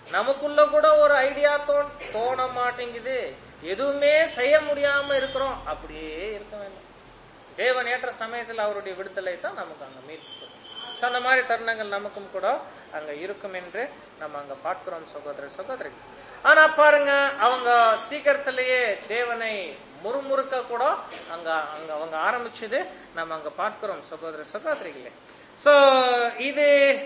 நமக்குள்ள கூட ஒரு ஐடியா தோண தோண மாட்டேங்குது எதுவுமே செய்ய முடியாம இருக்கிறோம் அப்படியே இருக்க வேண்டாம் தேவன் ஏற்ற சமயத்தில் அவருடைய விடுதலை தான் நமக்கு அங்க மீட்பு So, அந்த மாதிரி தருணங்கள் நமக்கும் கூட அங்க இருக்கும் என்று நம்ம அங்க பார்க்கிறோம் சகோதர சகோதரி ஆனா பாருங்க அவங்க சீக்கிரத்திலேயே தேவனை முறுமுறுக்க கூட அங்க அங்க அவங்க ஆரம்பிச்சது நம்ம அங்க பார்க்கிறோம் சகோதர சகோதரிகளே சோ இது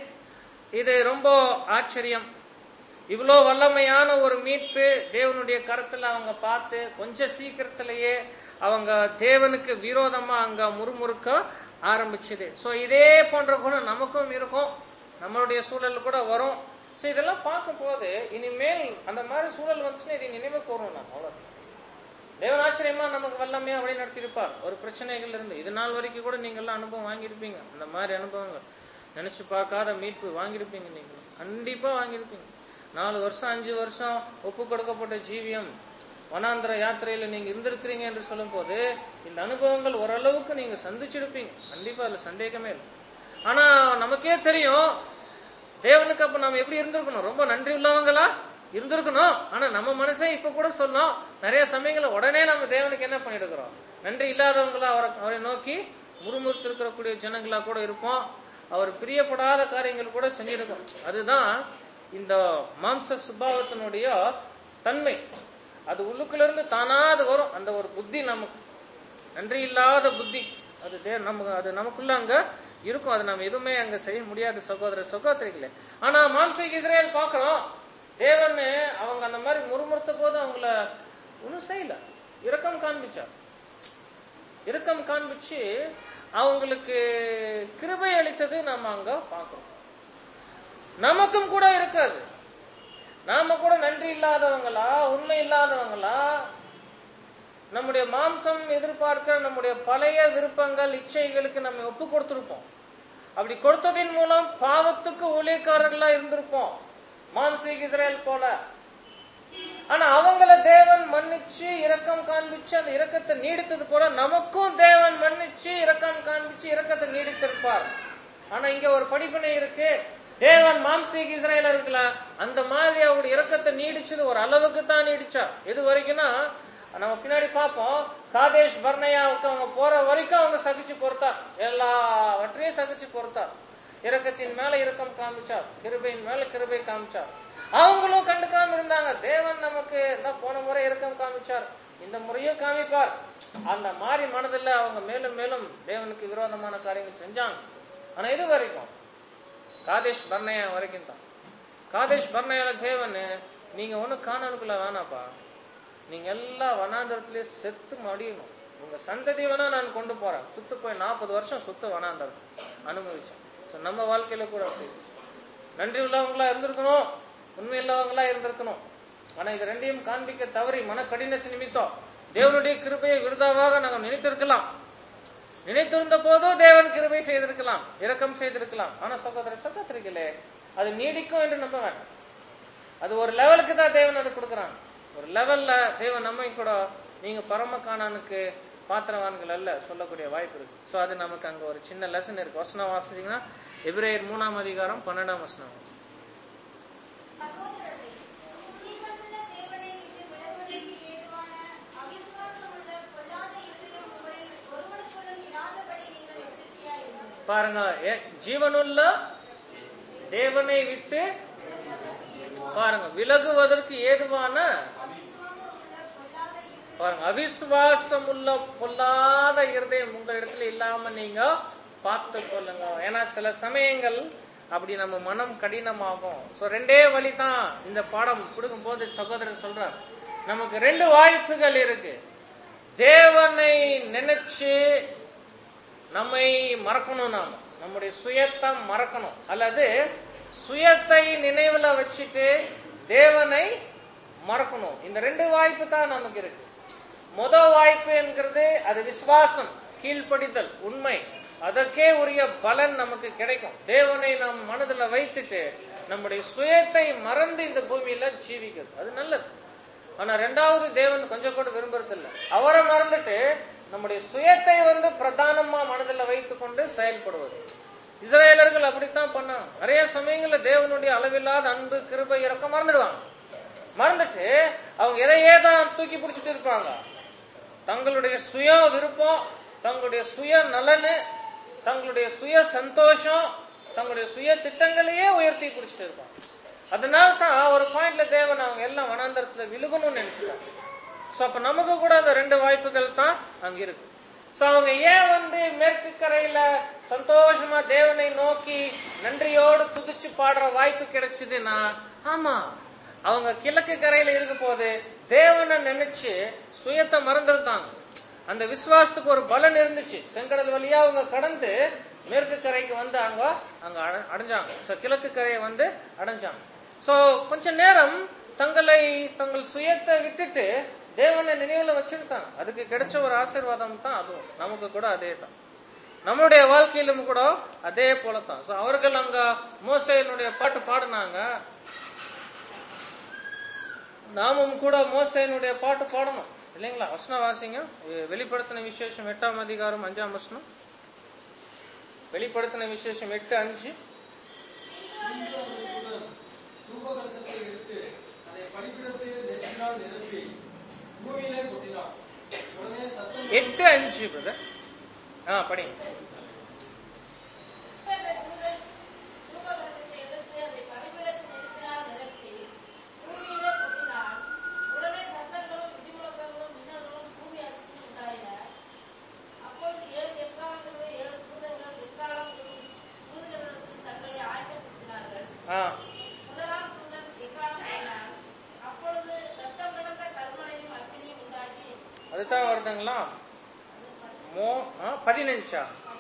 இது ரொம்ப ஆச்சரியம் இவ்வளோ வல்லமையான ஒரு மீட்பு தேவனுடைய கருத்துல அவங்க பார்த்து கொஞ்சம் சீக்கிரத்திலேயே அவங்க தேவனுக்கு விரோதமா அங்க முறுமுறுக்க ஆரம்பிச்சது சோ இதே போன்ற குணம் நமக்கும் இருக்கும் நம்மளுடைய சூழல் கூட வரும் சோ இதெல்லாம் பார்க்கும் போது இனிமேல் அந்த மாதிரி சூழல் வந்துச்சுன்னா இதை நினைவு கூறணும் நம்ம அவ்வளவுதான் தேவன் ஆச்சரியமா நமக்கு வல்லமையா வழி நடத்தியிருப்பார் ஒரு பிரச்சனைகள் இருந்து இது நாள் வரைக்கும் கூட நீங்க எல்லாம் அனுபவம் வாங்கியிருப்பீங்க அந்த மாதிரி அனுபவங்கள் நினைச்சு பார்க்காத மீட்பு வாங்கியிருப்பீங்க நீங்க கண்டிப்பா வாங்கியிருப்பீங்க நாலு வருஷம் அஞ்சு வருஷம் ஒப்பு கொடுக்கப்பட்ட ஜீவியம் வனாந்திர யாத்திரையில நீங்க இருந்திருக்கிறீங்க என்று சொல்லும் போது இந்த அனுபவங்கள் ஓரளவுக்கு நீங்க சந்திச்சிருப்பீங்க கண்டிப்பா அதுல சந்தேகமே இல்லை ஆனா நமக்கே தெரியும் தேவனுக்கு அப்ப நம்ம எப்படி இருந்திருக்கணும் ரொம்ப நன்றி உள்ளவங்களா இருந்திருக்கணும் ஆனா நம்ம மனசே இப்ப கூட சொன்னோம் நிறைய சமயங்கள உடனே நம்ம தேவனுக்கு என்ன பண்ணிருக்கிறோம் நன்றி இல்லாதவங்களா அவரை அவரை நோக்கி முறுமுறுத்து இருக்கக்கூடிய ஜனங்களா கூட இருப்போம் அவர் பிரியப்படாத காரியங்கள் கூட செஞ்சிருக்கோம் அதுதான் இந்த மாம்ச சுபாவத்தினுடைய தன்மை அது உள்ளுக்குள்ள இருந்து தானா அது வரும் அந்த ஒரு புத்தி நமக்கு நன்றி இல்லாத புத்தி அது தே- நமக்கு அது நமக்குள்ள அங்க இருக்கும் அது நம்ம எதுவுமே அங்க செய்ய முடியாது சகோதர சகோதரிகளே ஆனா மாம்சைக்கு இஸ்ரேல் பாக்குறோம் தேவன் அவங்க அந்த மாதிரி முறுமுறுத்த போது அவங்கள ஒன்னும் செய்யல இரக்கம் காண்பிச்சார் இரக்கம் காண்பிச்சு அவங்களுக்கு கிருபை அளித்தது நம்ம அங்க பாக்குறோம் நமக்கும் கூட இருக்காது நாம கூட நன்றி இல்லாதவங்களா உண்மை இல்லாதவங்களா நம்முடைய மாம்சம் எதிர்பார்க்கிற நம்முடைய பழைய விருப்பங்கள் இச்சைகளுக்கு நம்ம ஒப்பு கொடுத்திருப்போம் அப்படி கொடுத்ததின் மூலம் பாவத்துக்கு ஊழியக்காரர்களா இருந்திருப்போம் மாம்சீக இஸ்ரேல் போல ஆனா அவங்கள தேவன் மன்னிச்சு இரக்கம் காண்பிச்சு அந்த இரக்கத்தை நீடித்தது போல நமக்கும் தேவன் மன்னிச்சு இரக்கம் காண்பிச்சு இரக்கத்தை நீடித்திருப்பார் ஆனா இங்க ஒரு படிப்பினை இருக்கு தேவன் மாம்சீக இஸ்ரேலர்கள அந்த மாதிரி அவருடைய இரக்கத்தை நீடிச்சது ஒரு அளவுக்கு தான் நீடிச்சார் எது வரைக்கும்னா நம்ம பின்னாடி பார்ப்போம் காதேஷ் பர்னையாவுக்கு அவங்க போற வரைக்கும் அவங்க சகிச்சு பொறுத்தார் எல்லாவற்றையும் சகிச்சு பொறுத்தார் இரக்கத்தின் மேல இரக்கம் காமிச்சார் கிருபையின் மேல கிருபை காமிச்சார் அவங்களும் கண்டுக்காம இருந்தாங்க தேவன் நமக்கு இந்த போன முறை இரக்கம் காமிச்சார் இந்த முறையும் காமிப்பார் அந்த மாதிரி மனதில் அவங்க மேலும் மேலும் தேவனுக்கு விரோதமான காரியங்கள் செஞ்சாங்க ஆனா இது வரைக்கும் காதேஷ் பர்ணயா வரைக்கும் தான் காதேஷ் பர்ணயால தேவன் நீங்க ஒண்ணு காணனுக்குள்ள வேணாப்பா நீங்க எல்லாம் வனாந்தரத்திலே செத்து மடியணும் உங்க சந்ததி வேணா நான் கொண்டு போறேன் சுத்து போய் நாற்பது வருஷம் சுத்த வனாந்தரம் அனுபவிச்சேன் So, நம்ம வாழ்க்கையில கூட அப்படி நன்றி உள்ளவங்களா இருந்திருக்கணும் உண்மை உள்ளவங்களா இருந்திருக்கணும் ஆனா இது ரெண்டையும் காண்பிக்க தவறி மன கடினத்து நிமித்தம் தேவனுடைய கிருபையை விருதாவாக நாங்கள் நினைத்திருக்கலாம் நினைத்திருந்த போதும் தேவன் கிருபை செய்திருக்கலாம் இரக்கம் செய்திருக்கலாம் ஆனா சகோதர சகோதரிகளே அது நீடிக்கும் என்று நம்ப வேண்டாம் அது ஒரு லெவலுக்கு தான் தேவன் அது கொடுக்கறாங்க ஒரு லெவல்ல தேவன் நம்மை கூட நீங்க பரம காணானுக்கு பாத்திரவான்கள் அல்ல சொல்லக்கூடிய வாய்ப்பு இருக்கு சோ அது நமக்கு அங்க ஒரு சின்ன லெசன் இருக்கு வசனம் வாசித்தீங்கன்னா எபிரேயர் மூணாம் அதிகாரம் பன்னெண்டாம் வசனம் வாசி. சகோதரரே, ஜீவனுள்ள தேவனை விட்டு விலகுவதற்கு ஏதுவான அவிசுவாசமுள்ள பொல்லாத இருதயம் உங்களில் ஒருவனுக்கொருவன் இராதபடி நீங்கள் எச்சரிக்கையாயிருங்கள். பாருங்க ஏ- ஜீவனுள்ள தேவனை விட்டு பாருங்க விலகுவதற்கு ஏதுவான அவிசுவாசமுள்ள பொல்லாத இருதயம் பாருங்க அவிசுவாசம் உள்ள பொல்லாத இருதயம் உங்க இடத்துல இல்லாம நீங்க பார்த்து கொள்ளுங்க ஏன்னா சில சமயங்கள் அப்படி நம்ம மனம் கடினமாகும் சோ ரெண்டே வழி தான் இந்த பாடம் கொடுக்கும் போது சகோதரர் சொல்றார் நமக்கு ரெண்டு வாய்ப்புகள் இருக்கு தேவனை நினைச்சு நம்மை மறக்கணும் நாம நம்முடைய சுயத்தை மறக்கணும் அல்லது சுயத்தை நினைவுல வச்சுட்டு தேவனை மறக்கணும் இந்த ரெண்டு வாய்ப்பு தான் நமக்கு இருக்கு முத வாய்ப்பு என்கிறது அது விசுவாசம் கீழ்ப்படிதல் உண்மை அதற்கே உரிய பலன் நமக்கு கிடைக்கும் தேவனை நாம் மனதுல வைத்துட்டு நம்முடைய சுயத்தை மறந்து இந்த பூமியில ஜீவிக்கிறது அது நல்லது ஆனா ரெண்டாவது தேவன் கொஞ்சம் கூட விரும்புறது இல்ல அவரை மறந்துட்டு நம்முடைய சுயத்தை வந்து பிரதானமா மனதில் வைத்துக் கொண்டு செயல்படுவது இஸ்ரேலர்கள் அப்படித்தான் பண்ணாங்க நிறைய சமயங்கள்ல தேவனுடைய அளவில்லாத அன்பு கிருபை இறக்கம் மறந்துடுவாங்க மறந்துட்டு அவங்க எதையே தான் தூக்கி பிடிச்சிட்டு இருப்பாங்க தங்களுடைய சுய விருப்பம் தங்களுடைய சுய நலனு தங்களுடைய சுய சந்தோஷம் தங்களுடைய சுய திட்டங்களையே உயர்த்தி பிடிச்சிட்டு இருப்பாங்க அதனால தான் ஒரு பாயிண்ட்ல தேவன் அவங்க எல்லாம் வனாந்தரத்துல விழுகணும்னு நினைச்சிட்டாங்க சோ அப்ப நமக்கு கூட அந்த ரெண்டு வாய்ப்புகள் தான் அங்க இருக்கு சோ அவங்க ஏன் வந்து மேற்கு கரையில சந்தோஷமா தேவனை நோக்கி நன்றியோடு துதிச்சு பாடுற வாய்ப்பு கிடைச்சதுன்னா ஆமா அவங்க கிழக்கு கரையில இருக்கும் போது தேவனை நினைச்சு சுயத்தை மறந்துருந்தாங்க அந்த விசுவாசத்துக்கு ஒரு பலன் இருந்துச்சு செங்கடல் வழியா அவங்க கடந்து மேற்கு கரைக்கு வந்து அவங்க அங்க அட- அடைஞ்சாங்க சோ கிழக்கு கரையை வந்து அடைஞ்சாங்க சோ கொஞ்ச நேரம் தங்களை தங்கள் சுயத்தை விட்டுட்டு தேவனை நினைவுல வச்சிருக்காங்க அதுக்கு கிடைச்ச ஒரு ஆசீர்வாதம் தான் அதுவும் நமக்கு கூட அதே தான் நம்மளுடைய வாழ்க்கையிலும் கூட அதே போலதான் சோ அவர்கள் அங்க மோசையினுடைய பாட்டு பாடினாங்க நாமும் கூட மோசையினுடைய பாட்டு பாடணும் இல்லைங்களா வசனம் வாசிங்க வெ- வெளிப்படுத்தின விசேஷம் எட்டாம் அதிகாரம் அஞ்சாம் வசனம் வெளிப்படுத்தின விசேஷம் எட்டு அஞ்சு தூபகலசத்தை எடுத்து அதை பலிபீடத்தில் நெற்றினால் நிரப்பி பூமியிலே கொட்டினார் உடனே சத்தம் எட்டு அஞ்சு பிரதர் ஆ படிங்க தூபகலசத்தை எடுத்து அதை பலிபீடத்தில் நெருப்பினால் நிரப்பி பூமியிலே கொட்டினார். உடனே சத்தங்களும் இடிமுழக்கங்களும் மின்னல்களும் பூமி அதிர்ச்சி உண்டாயின. அப்பொழுது ஏழு எக்காலங்களுடைய ஏழு தூதர்கள் எக்காலம் ஊதுகிறதற்கு தங்களை ஆயத்தப்படுத்தினார்கள். ஆ முதலாம் தூதன் எக்காலம் ஊதினார். அப்பொழுது சத்தம் கடந்த கல்மழையும் அக்கினியும் உண்டாகி அதுதான் வருதுங்களா மோ ஆ, பதினஞ்சா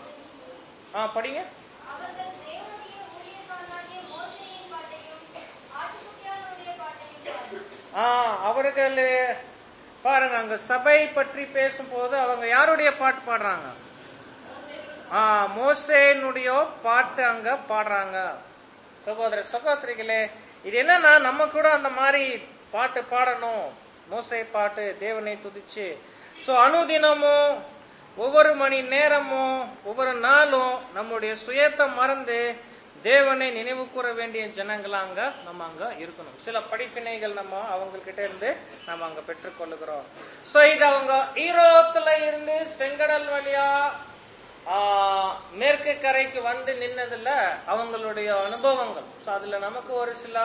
ஆ படிங்க அவர்கள் தேவனுடைய ஊழியக்காரனாகிய மோசேயின் பாட்டையும் ஆட்டுக்குட்டியானுடைய பாட்டையும் பாடினார்கள். ஆ அவர்கள் பாருங்க அங்க சபை பற்றி பேசும்போது அவங்க யாருடைய பாட்டு பாடுறாங்க ஆ மோசேனுடைய பாட்டு அங்க பாடுறாங்க சகோதர சகோதரிகளே இது என்னன்னா நம்ம கூட அந்த மாதிரி பாட்டு பாடணும் மோசை பாட்டு தேவனை துதிச்சு சோ அனுதினமும் ஒவ்வொரு மணி நேரமும் ஒவ்வொரு நாளும் நம்முடைய சுயத்தை மறந்து தேவனை நினைவு கூற வேண்டிய ஜனங்களா அங்க நம்ம அங்க இருக்கணும் சில படிப்பினைகள் நம்ம அவங்க கிட்ட இருந்து நம்ம அங்க பெற்றுக்கொள்ளுகிறோம் சோ இது அவங்க ஈரோத்துல இருந்து செங்கடல் வழியா ஆ, மேற்கு கரைக்கு வந்து நின்னதுல அவங்களுடைய அனுபவங்கள் சோ அதுல நமக்கு ஒரு சில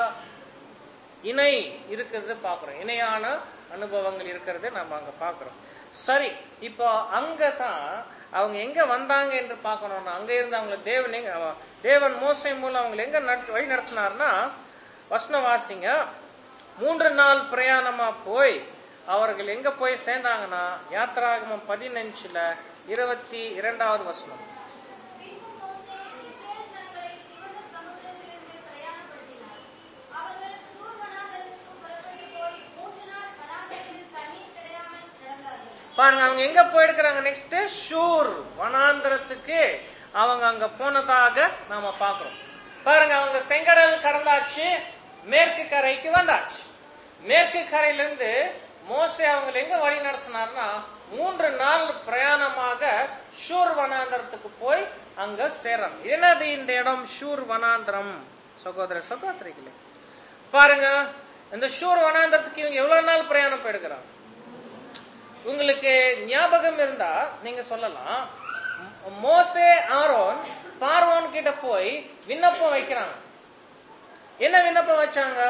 இணை இருக்கிறது பாக்குறோம் இணையான அனுபவங்கள் இருக்கிறது நம்ம அங்க பாக்குறோம் சரி இப்போ அங்கதான் அவங்க எங்க வந்தாங்க என்று பார்க்கணும்னா அங்க இருந்து அவங்களை தேவன் எங்க அவ- தேவன் மோசை மூலம் அவங்களை எங்க நட- வழி நடத்தினார்னா வசனம் வாசிங்க மூன்று நாள் பிரயாணமா போய் அவர்கள் எங்க போய் சேர்ந்தாங்கன்னா யாத்ராகமம் பதினஞ்சுல இருபத்தி இரண்டாவது வசனம் பின்பு மோசே இஸ்ரவேல் ஜனங்களை சிவந்த சமுத்திரத்திலிருந்து பிரயாணப்படுத்தினார். அவர்கள் சூர் வனாந்தரத்துக்கு புறப்பட்டு போய் மூன்று நாள் வனாந்தரத்தில் தண்ணீர் கிடையாமல் நடந்தார்கள். பாருங்க அவங்க எங்க போயிருக்கிறாங்க நெக்ஸ்ட் ஷூர் வனாந்திரத்துக்கு அவங்க அங்க போனதாக நாம பாக்குறோம் பாருங்க அவங்க செங்கடல் கடந்தாச்சு மேற்கு கரைக்கு வந்தாச்சு மேற்கு கரையிலிருந்து மோசே அவங்களை எங்க வழி நடத்தினார்னா மூன்று நாள் பிரயாணமாக ஷூர் வனாந்திரத்துக்கு போய் அங்க சேரணும் என்னது இந்த இடம் ஷூர் வனாந்திரம் சகோதர சகோதரிகளே பாருங்க இந்த ஷூர் வனாந்திரத்துக்கு இவங்க எவ்வளவு நாள் பிரயாணம் போயிருக்கிறாங்க உங்களுக்கு ஞாபகம் இருந்தா நீங்க சொல்லலாம் ம- மோசே ஆரோன் பார்வோன் கிட்ட போய் விண்ணப்பம் வைக்கிறாங்க என்ன விண்ணப்பம் வச்சாங்க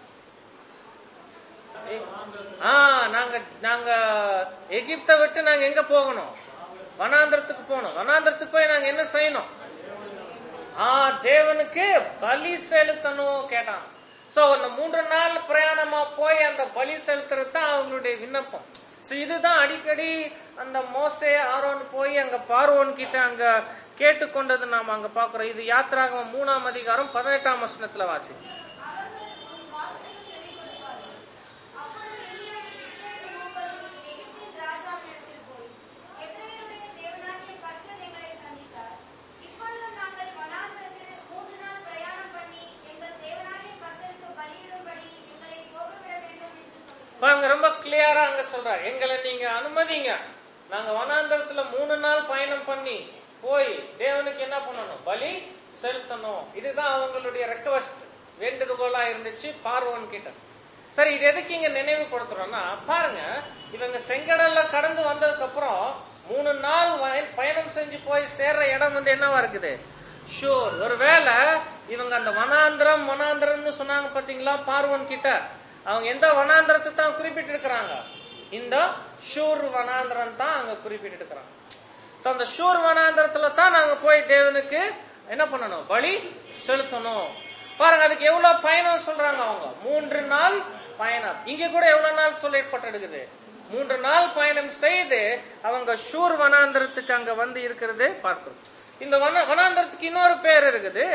ஆ நாங்க நாங்க எகிப்தை விட்டு நாங்க எங்க போகணும் வனாந்திரத்துக்கு போகணும் வனாந்திரத்துக்கு போய் நாங்க என்ன செய்யணும் ஆ தேவனுக்கு பலி செலுத்தணும் கேட்டாங்க சோ அந்த மூன்று நாள் பிரயாணமா போய் அந்த பலி செலுத்துறது தான் அவங்களுடைய விண்ணப்பம் சோ இதுதான் அடிக்கடி அந்த மோசே ஆரோன் போய் அங்க பார்வோன் கிட்ட அங்க கேட்டுக்கொண்டது நாம அங்க பாக்குறோம் இது யாத்ராகமம் மூணாம் அதிகாரம் பதினெட்டாம் வசனத்துல வாசி அவர்கள் உன் வாக்குக்கு செவி கொடுப்பார்கள். அப்பொழுது எலியாவும் இஸ்ரவேல் மூப்பரும் எகிப்தின் ராஜாவினிடத்தில் போய், எபிரெயருடைய தேவனாகிய கர்த்தர் எங்களை சந்தித்தார். இப்பொழுது நாங்கள் வனாந்திரத்தில் மூன்று நாள் பிரயாணம் பண்ணி, எங்கள் தேவனாகிய கர்த்தருக்கு பலியிடும்படி எங்களை போகவிட வேண்டும் என்று சொல்லுங்கள். பாருங்க ரொம்ப கிளியரா அங்க சொல்றாரு எங்களை நீங்க அனுமதிங்க நாங்க வனாந்தரத்துல மூணு நாள் பயணம் பண்ணி போய் தேவனுக்கு என்ன பண்ணணும் பலி செலுத்தணும் இதுதான் அவங்களுடைய ரெக்வஸ்ட் வேண்டுகோளா இருந்துச்சு பார்வோன் கிட்ட சரி இது எதுக்கு இங்க நினைவுபடுத்துறோம்னா பாருங்க இவங்க செங்கடல்ல கடந்து வந்ததுக்கு அப்புறம் மூணு நாள் வய- பயணம் செஞ்சு போய் சேர்ற இடம் வந்து என்னவா இருக்குது ஷூர் ஒருவேளை இவங்க அந்த வனாந்திரம் வனாந்திரம்னு சொன்னாங்க பாத்தீங்களா பார்வோன் கிட்ட அவங்க எந்த வனாந்திரத்தை தான் குறிப்பிட்டு இருக்கிறாங்க இந்த ஷூர் வனாந்திரம் தான் அங்க குறிப்பிட்டு இருக்கிறாங்க So, அந்த ஷூர் வனாந்திரத்துல தான் நாங்க போய் தேவனுக்கு என்ன பண்ணணும் பலி செலுத்தணும் பாருங்க அதுக்கு எவ்வளவு பயணம் சொல்றாங்க அவங்க மூன்று நாள் பயணம் இங்க கூட எவ்வளவு நாள் சொல்லப்பட்டிருக்குது மூன்று நாள் பயணம் செய்து அவங்க ஷூர் வனாந்திரத்துக்கு அங்க வந்து இருக்கிறது பார்க்கிறோம் இந்த வன வனாந்திரத்துக்கு இன்னொரு பேர் இருக்குது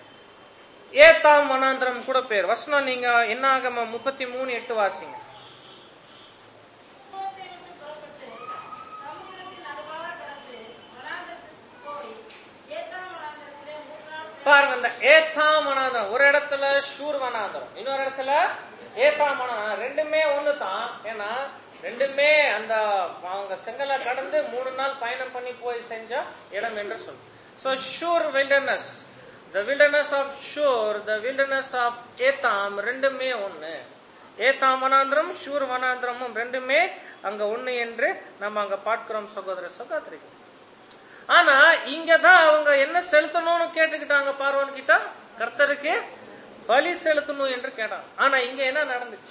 ஏத்தாம் வனாந்திரம் கூட பேர் வசனம் நீங்க என்னாகம முப்பத்தி மூணு எட்டு வாசிங்க சம்பவத்தை விட்டு புறப்பட்டு சமுத்திரத்தின் நடுவாக கடந்து வனாந்தரத்துக்கு போய் ஏத்தாம் வனாந்தரத்திலே மூன்று நாள் பாருங்க இந்த ஏத்தாம் வனாந்திரம் ஒரு இடத்துல ஷூர் வனாந்திரம் இன்னொரு இடத்துல ஏத்தாம் வனாந்திரம் ரெண்டுமே ஒண்ணுதான் ஏன்னா ரெண்டுமே அந்த அவங்க செங்கலை கடந்து மூணு நாள் பயணம் பண்ணி போய் செஞ்ச இடம் என்று சொல்லு so Shur wilderness the wilderness of Shur the wilderness of Etham ரெண்டுமே ஒண்ணு ஏத்தாம் வனாந்திரம் ஷூர் வனாந்திரமும் ரெண்டுமே அங்க ஒண்ணு என்று நம்ம அங்க பார்க்கிறோம் சகோதர சகோதரிகள் ஆனா இங்கதான் அவங்க என்ன செலுத்தணும்னு கேட்டுக்கிட்டாங்க பார்வன் கிட்ட கர்த்தருக்கு பலி செலுத்தணும் என்று கேட்டாங்க ஆனா இங்க என்ன நடந்துச்சு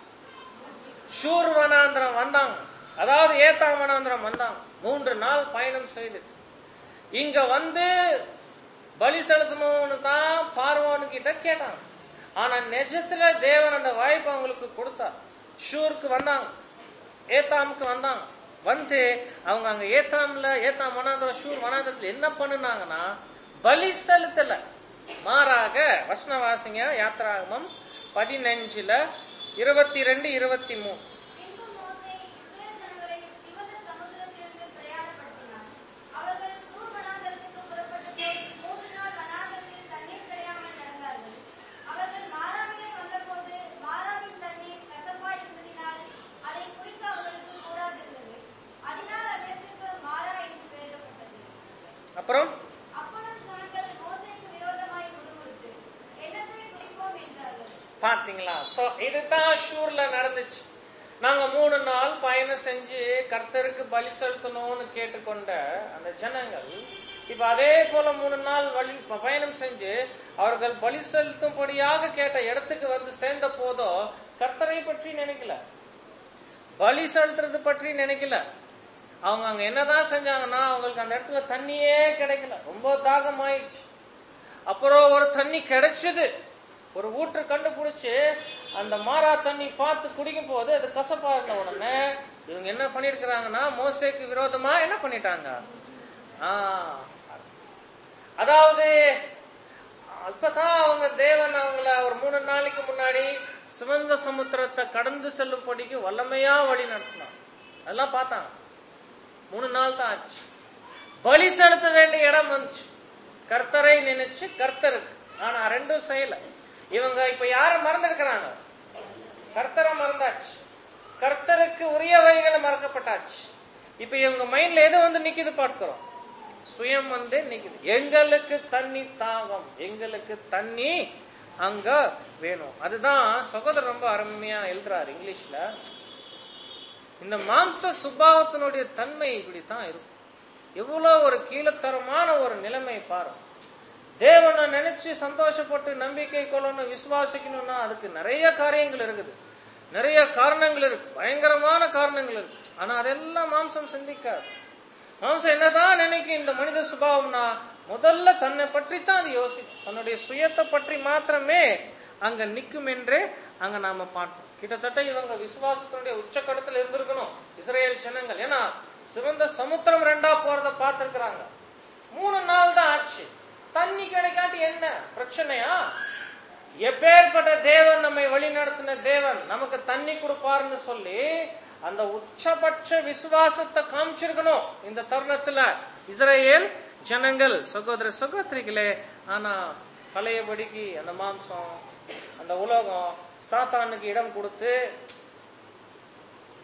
ஷூர் வனாந்திரம் வந்தாங்க அதாவது ஏத்தாம் வனாந்திரம் வந்தாங்க மூன்று நாள் பயணம் செய்து இங்க வந்து பலி செலுத்தணும்னு தான் பார்வோன் கிட்ட கேட்டாங்க ஆனா நிஜத்துல தேவன் அந்த வாய்ப்பு அவங்களுக்கு கொடுத்தார் ஷூருக்கு வந்தாங்க ஏத்தாமுக்கு வந்தாங்க வந்து அவங்க அங்க ஏத்தாம்ல ஏத்தாம் வனாந்திரம் ஷூர் வனாந்திரத்துல என்ன பண்ணுனாங்கன்னா பலி செலுத்தல மாறாக வசனவாசிங்க யாத்ராகமம் பதினஞ்சுல இருபத்தி ரெண்டு இருபத்தி மூணு பின்பு மோசே இஸ்ரவேல் ஜனங்களை சிவந்த சமுத்திரத்திலிருந்து பிரயாணப்படுத்தினார். அவர்கள் சூர் வனாந்தரத்துக்கு புறப்பட்டு போய் மூன்று நாள் வனாந்தரத்தில் தண்ணீர் கிடையாமல் நடந்தார்கள். அவர்கள் மாராவிலே வந்தபோது மாராவின் தண்ணீர் கசப்பாய் இருந்ததினால் அதை குடிக்க அவர்களுக்கு கூடாதிருந்தது. அதனால் அவ்விடத்திற்கு மாறா என்று பெயரிடப்பட்டது. அப்புறம் அப்பொழுது ஜனங்கள் மோசேக்கு விரோதமாய் முறுமுறுத்து, என்னத்தை குடிப்போம் என்றார்கள். பாத்தீங்களா சோ இதுதான் ஷூர்ல நடந்துச்சு நாங்க மூணு நாள் பயணம் செஞ்சு கர்த்தருக்கு பலி செலுத்தணும்னு கேட்டுக்கொண்ட அந்த ஜனங்கள் இப்ப அதே போல மூணு நாள் வழி பயணம் செஞ்சு அவர்கள் பலி செலுத்தும்படியாக கேட்ட இடத்துக்கு வந்து சேர்ந்த போதோ கர்த்தரை பற்றி நினைக்கல பலி செலுத்துறது பற்றி நினைக்கல அவங்க அங்க என்னதான் செஞ்சாங்கன்னா அவங்களுக்கு அந்த இடத்துல தண்ணியே கிடைக்கல ரொம்ப தாகமாயிடுச்சு அப்புறம் ஒரு தண்ணி கிடைச்சது ஒரு ஊற்று கண்டுபிடிச்சு அந்த மாறா தண்ணி பார்த்து குடிக்கும் போது அது கசப்பா இருந்த உடனே இவங்க என்ன பண்ணிருக்கிறாங்கன்னா மோசேக்கு விரோதமா என்ன பண்ணிட்டாங்க ஆ, அதாவது இப்பதான் அவங்க தேவன் அவங்கள ஒரு மூணு நாளைக்கு முன்னாடி சிவந்த சமுத்திரத்தை கடந்து செல்லும்படிக்கு வல்லமையா வழி நடத்தினாங்க அதெல்லாம் பார்த்தாங்க மூணு நாள் தான் ஆச்சு பலி செலுத்த வேண்டிய இடம் வந்துச்சு கர்த்தரை நினைச்சு கர்த்தருக்கு ஆனா ரெண்டும் செய்யல இவங்க இப்ப யார மறந்துருக்கிறாங்க கர்த்தரை மறந்தாச்சு கர்த்தருக்கு உரியவைகளை மறக்கப்பட்டாச்சு இப்ப இவங்க மைண்ட்ல எது வந்து நிக்குது பார்க்கிறோம் சுயம் வந்து நிக்குது எங்களுக்கு தண்ணி தாகம் எங்களுக்கு தண்ணி அங்க வேணும் அதுதான் சகோதரர் ரொம்ப அருமையா எழுதுறாரு இங்கிலீஷ்ல இந்த மாம்ச சுபாவத்தினுடைய தன்மை இப்படித்தான் இருக்கும் எவ்வளவு ஒரு கீழத்தரமான ஒரு நிலைமை பாரு தேவனை நினைச்சு சந்தோஷப்பட்டு நம்பிக்கை கொள்ளணும் விசுவாசிக்கணும்னா அதுக்கு நிறைய காரியங்கள் இருக்குது நிறைய காரணங்கள் இருக்கு பயங்கரமான காரணங்கள் இருக்கு ஆனா அதெல்லாம் மாம்சம் சிந்திக்காது மாம்சம் என்னதான் நினைக்கும் இந்த மனித சுபாவம்னா முதல்ல தன்னை பற்றி தான் அது யோசிக்கும் தன்னுடைய சுயத்தை பற்றி மாத்திரமே அங்க நிக்கும் என்று அங்க நாம பார்ப்போம் கிட்டத்தட்ட இவங்க விசுவாசத்தினுடைய உச்சக்கடத்துல இருந்திருக்கணும் இஸ்ரேல் ஜனங்கள் ஏன்னா சிவந்த சமுத்திரம் ரெண்டா போறத பார்த்திருக்கிறாங்க மூணு நாள் தான் ஆச்சு தண்ணி கிடைக்காட்டி என்ன பிரச்சனையா எப்பேற்பட்ட தேவன் நம்மை வழி நடத்தின தேவன் நமக்கு தண்ணி கொடுப்பாருன்னு சொல்லி அந்த உச்சபட்ச விசுவாசத்தை காமிச்சிருக்கணும் இந்த தருணத்துல இஸ்ரேல் ஜனங்கள் சகோதர சகோதரிகளே ஆனா பழையபடிக்கு அந்த மாம்சம் அந்த உலகம் சாத்தானுக்கு இடம் கொடுத்து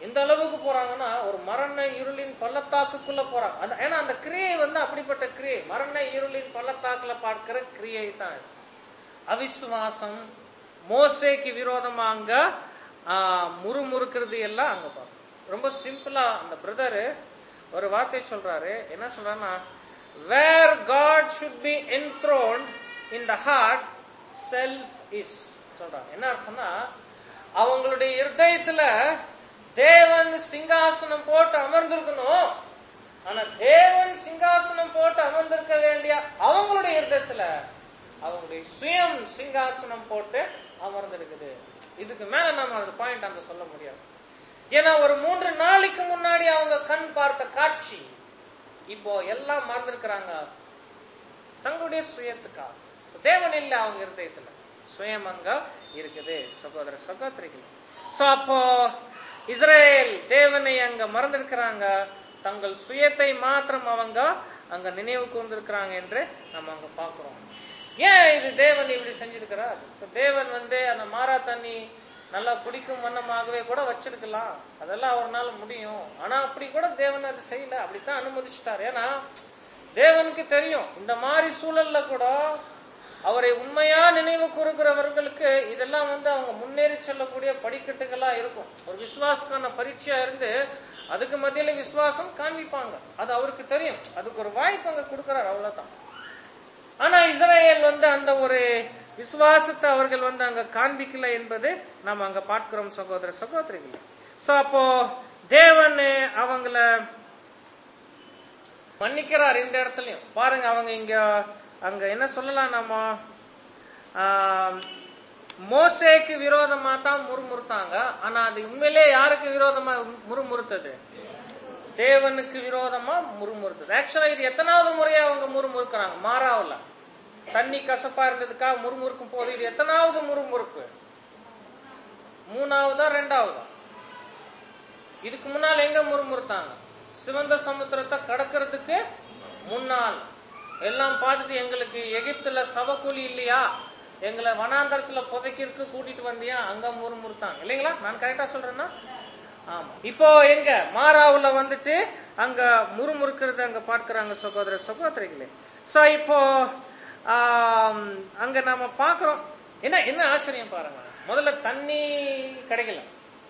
எந்த அளவுக்கு போறாங்கன்னா ஒரு மரண இருளின் பள்ளத்தாக்குக்குள்ள போறாங்க அந்த- ஏன்னா அந்த கிரியை வந்து அப்படிப்பட்ட கிரியை மரண இருளின் பள்ளத்தாக்குல பார்க்கிற கிரியை தான் இது. அவிசுவாசம் மோசேக்கு விரோதமா அங்க ஆ, முறுமுறுக்கிறது எல்லாம் அங்க பார்க்கணும் ரொம்ப சிம்பிளா அந்த பிரதரு ஒரு வார்த்தை சொல்றாரு என்ன சொல்றாருன்னா where God should be enthroned in the heart self is சொல்றாங்க என்ன அர்த்தம்னா அவங்களுடைய இருதயத்துல தேவன் சிங்காசனம் போட்டு அமர்ந்திருக்கணும் ஆனா தேவன் சிங்காசனம் போட்டு அமர்ந்திருக்க வேண்டிய அவங்களுடைய இருதயத்துல அவங்களுடைய சுயம் சிங்காசனம் போட்டு அமர்ந்திருக்குது இதுக்கு மேல நம்ம அந்த பாயிண்ட் அந்த சொல்ல முடியாது ஏன்னா ஒரு மூன்று நாளைக்கு முன்னாடி அவங்க கண் பார்த்த காட்சி இப்போ எல்லாம் மறந்திருக்கிறாங்க தங்களுடைய சுயத்துக்காக So, தேவன் இல்ல அவங்க இருதயத்துல சுயம் அங்க இருக்குது சகோதர சகோதரிகள் சோ அப்போ இஸ்ரேல் தேவனை அங்க மறந்திருக்கிறாங்க தங்கள் சுயத்தை மாத்திரம் அவங்க அங்க நினைவு கூர்ந்திருக்கிறாங்க என்று நம்ம அங்க பாக்குறோம் ஏன் இது தேவன் இப்படி செஞ்சிருக்கிறார் இப்ப தேவன் வந்து அந்த மாறா தண்ணி நல்லா குடிக்கும் வண்ணமாகவே கூட வச்சிருக்கலாம் அதெல்லாம் அவர்னால முடியும் ஆனா அப்படி கூட தேவன் அது செய்யல அப்படித்தான் அனுமதிச்சிட்டார் ஏன்னா தேவனுக்கு தெரியும் இந்த மாதிரி சூழல்ல கூட அவரை உண்மையா நினைவு கூறுகிறவர்களுக்கு இதெல்லாம் வந்து அவங்க முன்னேறி செல்லக்கூடிய படிக்கட்டுகளா இருக்கும் ஒரு விசுவாசத்துக்கான பரீட்சையா இருந்து அதுக்கு மத்தியில விசுவாசம் காண்பிப்பாங்க அது அவருக்கு தெரியும் அதுக்கு ஒரு வாய்ப்பு அங்க கொடுக்கிறார் அவ்வளவுதான் ஆனா இஸ்ரேல் வந்து அந்த ஒரு விசுவாசத்தை அவர்கள் வந்து அங்க காண்பிக்கல என்பது நாம் அங்க பார்க்கிறோம் சகோதர சகோதரிகள் சோ அப்போ தேவன் அவங்கள மன்னிக்கிறார் இந்த இடத்துலயும் பாருங்க அவங்க இங்க அங்க என்ன சொல்லலாம் நம்ம ஆஹ், மோசேக்கு விரோதமா தான் முறுமுறுத்தாங்க ஆனா அது உண்மையிலே யாருக்கு விரோதமா முறுமுறுத்தது தேவனுக்கு விரோதமா முறுமுறுத்தது ஆக்சுவலா இது எத்தனாவது முறையா அவங்க முறுமுறுக்கிறாங்க மாறாவல தண்ணி கசப்பா இருந்ததுக்காக முறுமுறுக்கும் போது இது எத்தனாவது முறுமுறுப்பு மூணாவதா ரெண்டாவதா இதுக்கு முன்னால் எங்க முறுமுறுத்தாங்க சிவந்த சமுத்திரத்தை கடக்கிறதுக்கு முன்னால் எல்லாம் பார்த்துட்டு எங்களுக்கு எகிப்துல சவக்கூலி இல்லையா எங்களை வனாந்தரத்துல புதைக்கிறதுக்கு கூட்டிட்டு வந்தியா அங்க முறுமுறுத்தாங்க இல்லைங்களா நான் கரெக்டா சொல்றேன்னா ஆமா இப்போ எங்க மாறாவுல வந்துட்டு அங்க முறுமுறுக்கிறது அங்க பார்க்கறாங்க சகோதர சகோதரிகளே சோ இப்போ ஆம், அங்க நாம பாக்குறோம் என்ன என்ன ஆச்சரியம் பாருங்க முதல்ல தண்ணி கிடைக்கல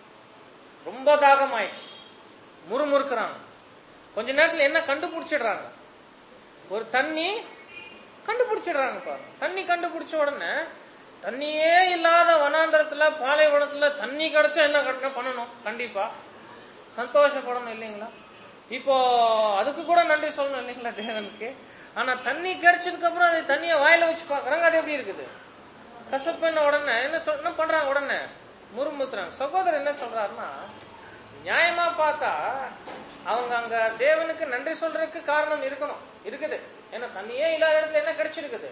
ரொம்ப தாகம் ஆயிடுச்சு முறுமுறுக்கிறாங்க கொஞ்ச நேரத்துல என்ன கண்டுபிடிச்சிடுறாங்க ஒரு தண்ணி கண்டுபிடிச்சிடுறாங்க பாருங்க தண்ணி கண்டுபிடிச்ச உடனே தண்ணியே இல்லாத வனாந்தரத்துல பாலைவனத்துல தண்ணி கிடைச்சா என்ன கட்ட- பண்ணணும் கண்டிப்பா சந்தோஷப்படணும் இல்லைங்களா இப்போ அதுக்கு கூட நன்றி சொல்லணும் இல்லைங்களா தேவனுக்கு ஆனா தண்ணி கிடைச்சதுக்கு அப்புறம் அது தண்ணியை வாயில வச்சு பாக்குறாங்க அது எப்படி இருக்குது கசப்புன்ன உடனே என்ன சொல்- என்ன பண்றாங்க உடனே முறுமுத்துறாங்க சகோதரர் என்ன சொல்றாருன்னா நியாயமா பார்த்தா அவங்க அங்க தேவனுக்கு நன்றி சொல்றதுக்கு காரணம் இருக்கணும் இருக்குது ஏன்னா தண்ணியே இல்லாத இடத்துல என்ன கிடைச்சிருக்குது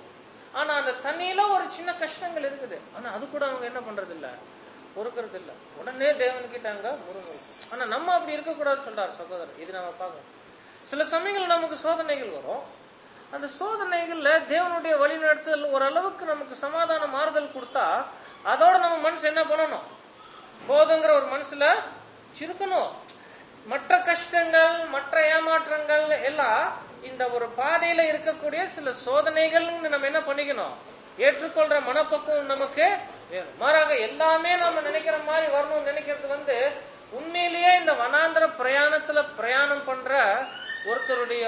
ஆனா அந்த தண்ணியில ஒரு சின்ன கஷ்டங்கள் இருக்குது ஆனா அது கூட அவங்க என்ன பண்றது இல்ல பொறுக்கிறது இல்ல உடனே தேவன்கிட்ட அங்க முருங்கல் ஆனா நம்ம அப்படி இருக்கக்கூடாது சொல்றாரு சகோதரர் இது நம்ம பார்க்கணும் சில சமயங்கள் நமக்கு சோதனைகள் வரும் அந்த சோதனைகள்ல தேவனுடைய வழிநடத்துதல் ஓரளவுக்கு நமக்கு சமாதான மாறுதல் கொடுத்தா அதோட நம்ம மனசு என்ன பண்ணணும் போதுங்கிற ஒரு மனசுல இருக்கணும் மற்ற கஷ்டங்கள் மற்ற ஏமாற்றங்கள் எல்லாம் இந்த ஒரு பாதையில இருக்கக்கூடிய சில சோதனைகள் நம்ம என்ன பண்ணிக்கணும் ஏற்றுக்கொள்ற மனப்பக்குவம் நமக்கு வேணும் மாறாக எல்லாமே நம்ம நினைக்கிற மாதிரி வரணும்னு நினைக்கிறது வந்து உண்மையிலேயே இந்த வனாந்திர பிரயாணத்துல பிரயாணம் பண்ற ஒருத்தருடைய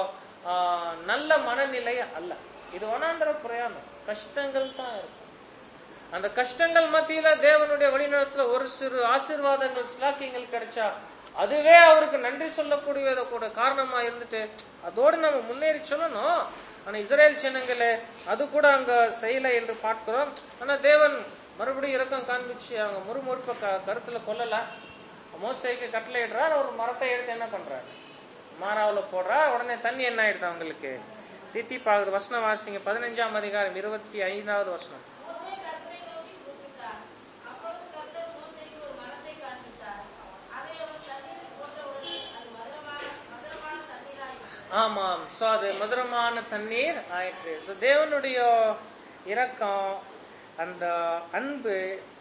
ஆ, நல்ல மனநிலை அல்ல இது வனாந்திர பிரயாணம் கஷ்டங்கள் தான் இருக்கும் அந்த கஷ்டங்கள் மத்தியில தேவனுடைய வழிநடத்துல ஒரு சிறு ஆசீர்வாதங்கள் சிலாக்கியங்கள் கிடைச்சா அதுவே அவருக்கு நன்றி சொல்லக்கூடியத கூட காரணமா இருந்துட்டு அதோடு நம்ம முன்னேறி சொல்லணும் ஆனா இஸ்ரேல் சின்னங்களே அது கூட அங்க செய்யல என்று பார்க்கிறோம் ஆனா தேவன் மறுபடியும் இறக்கம் காண்பிச்சு அவங்க முறுமுறுப்ப க- கருத்துல கொல்லல மோசைக்கு கட்டளையிடுறார் ஒரு மரத்தை எடுத்து என்ன பண்றாரு மாறாவுல போடுறார் உடனே தண்ணி என்ன ஆயிடுது அவங்களுக்கு தித்திப்பாகுது வசனம் வாசிங்க பதினஞ்சாம் அதிகாரம் இருபத்தி ஐந்தாவது வசனம் மோசே கர்த்தரை நோக்கி கூப்பிட்டார். அப்பொழுது கர்த்தர் மோசேக்கு ஒரு மரத்தை காண்பித்தார். அதை அவன் தண்ணீரில் போட்டவுடனே அது மதுரமான மதுரமான தண்ணீராயிற்று. ஆமாம் சோ அது மதுரமான தண்ணீர் ஆயிற்று சோ தேவனுடைய இரக்கம் அந்த அன்பு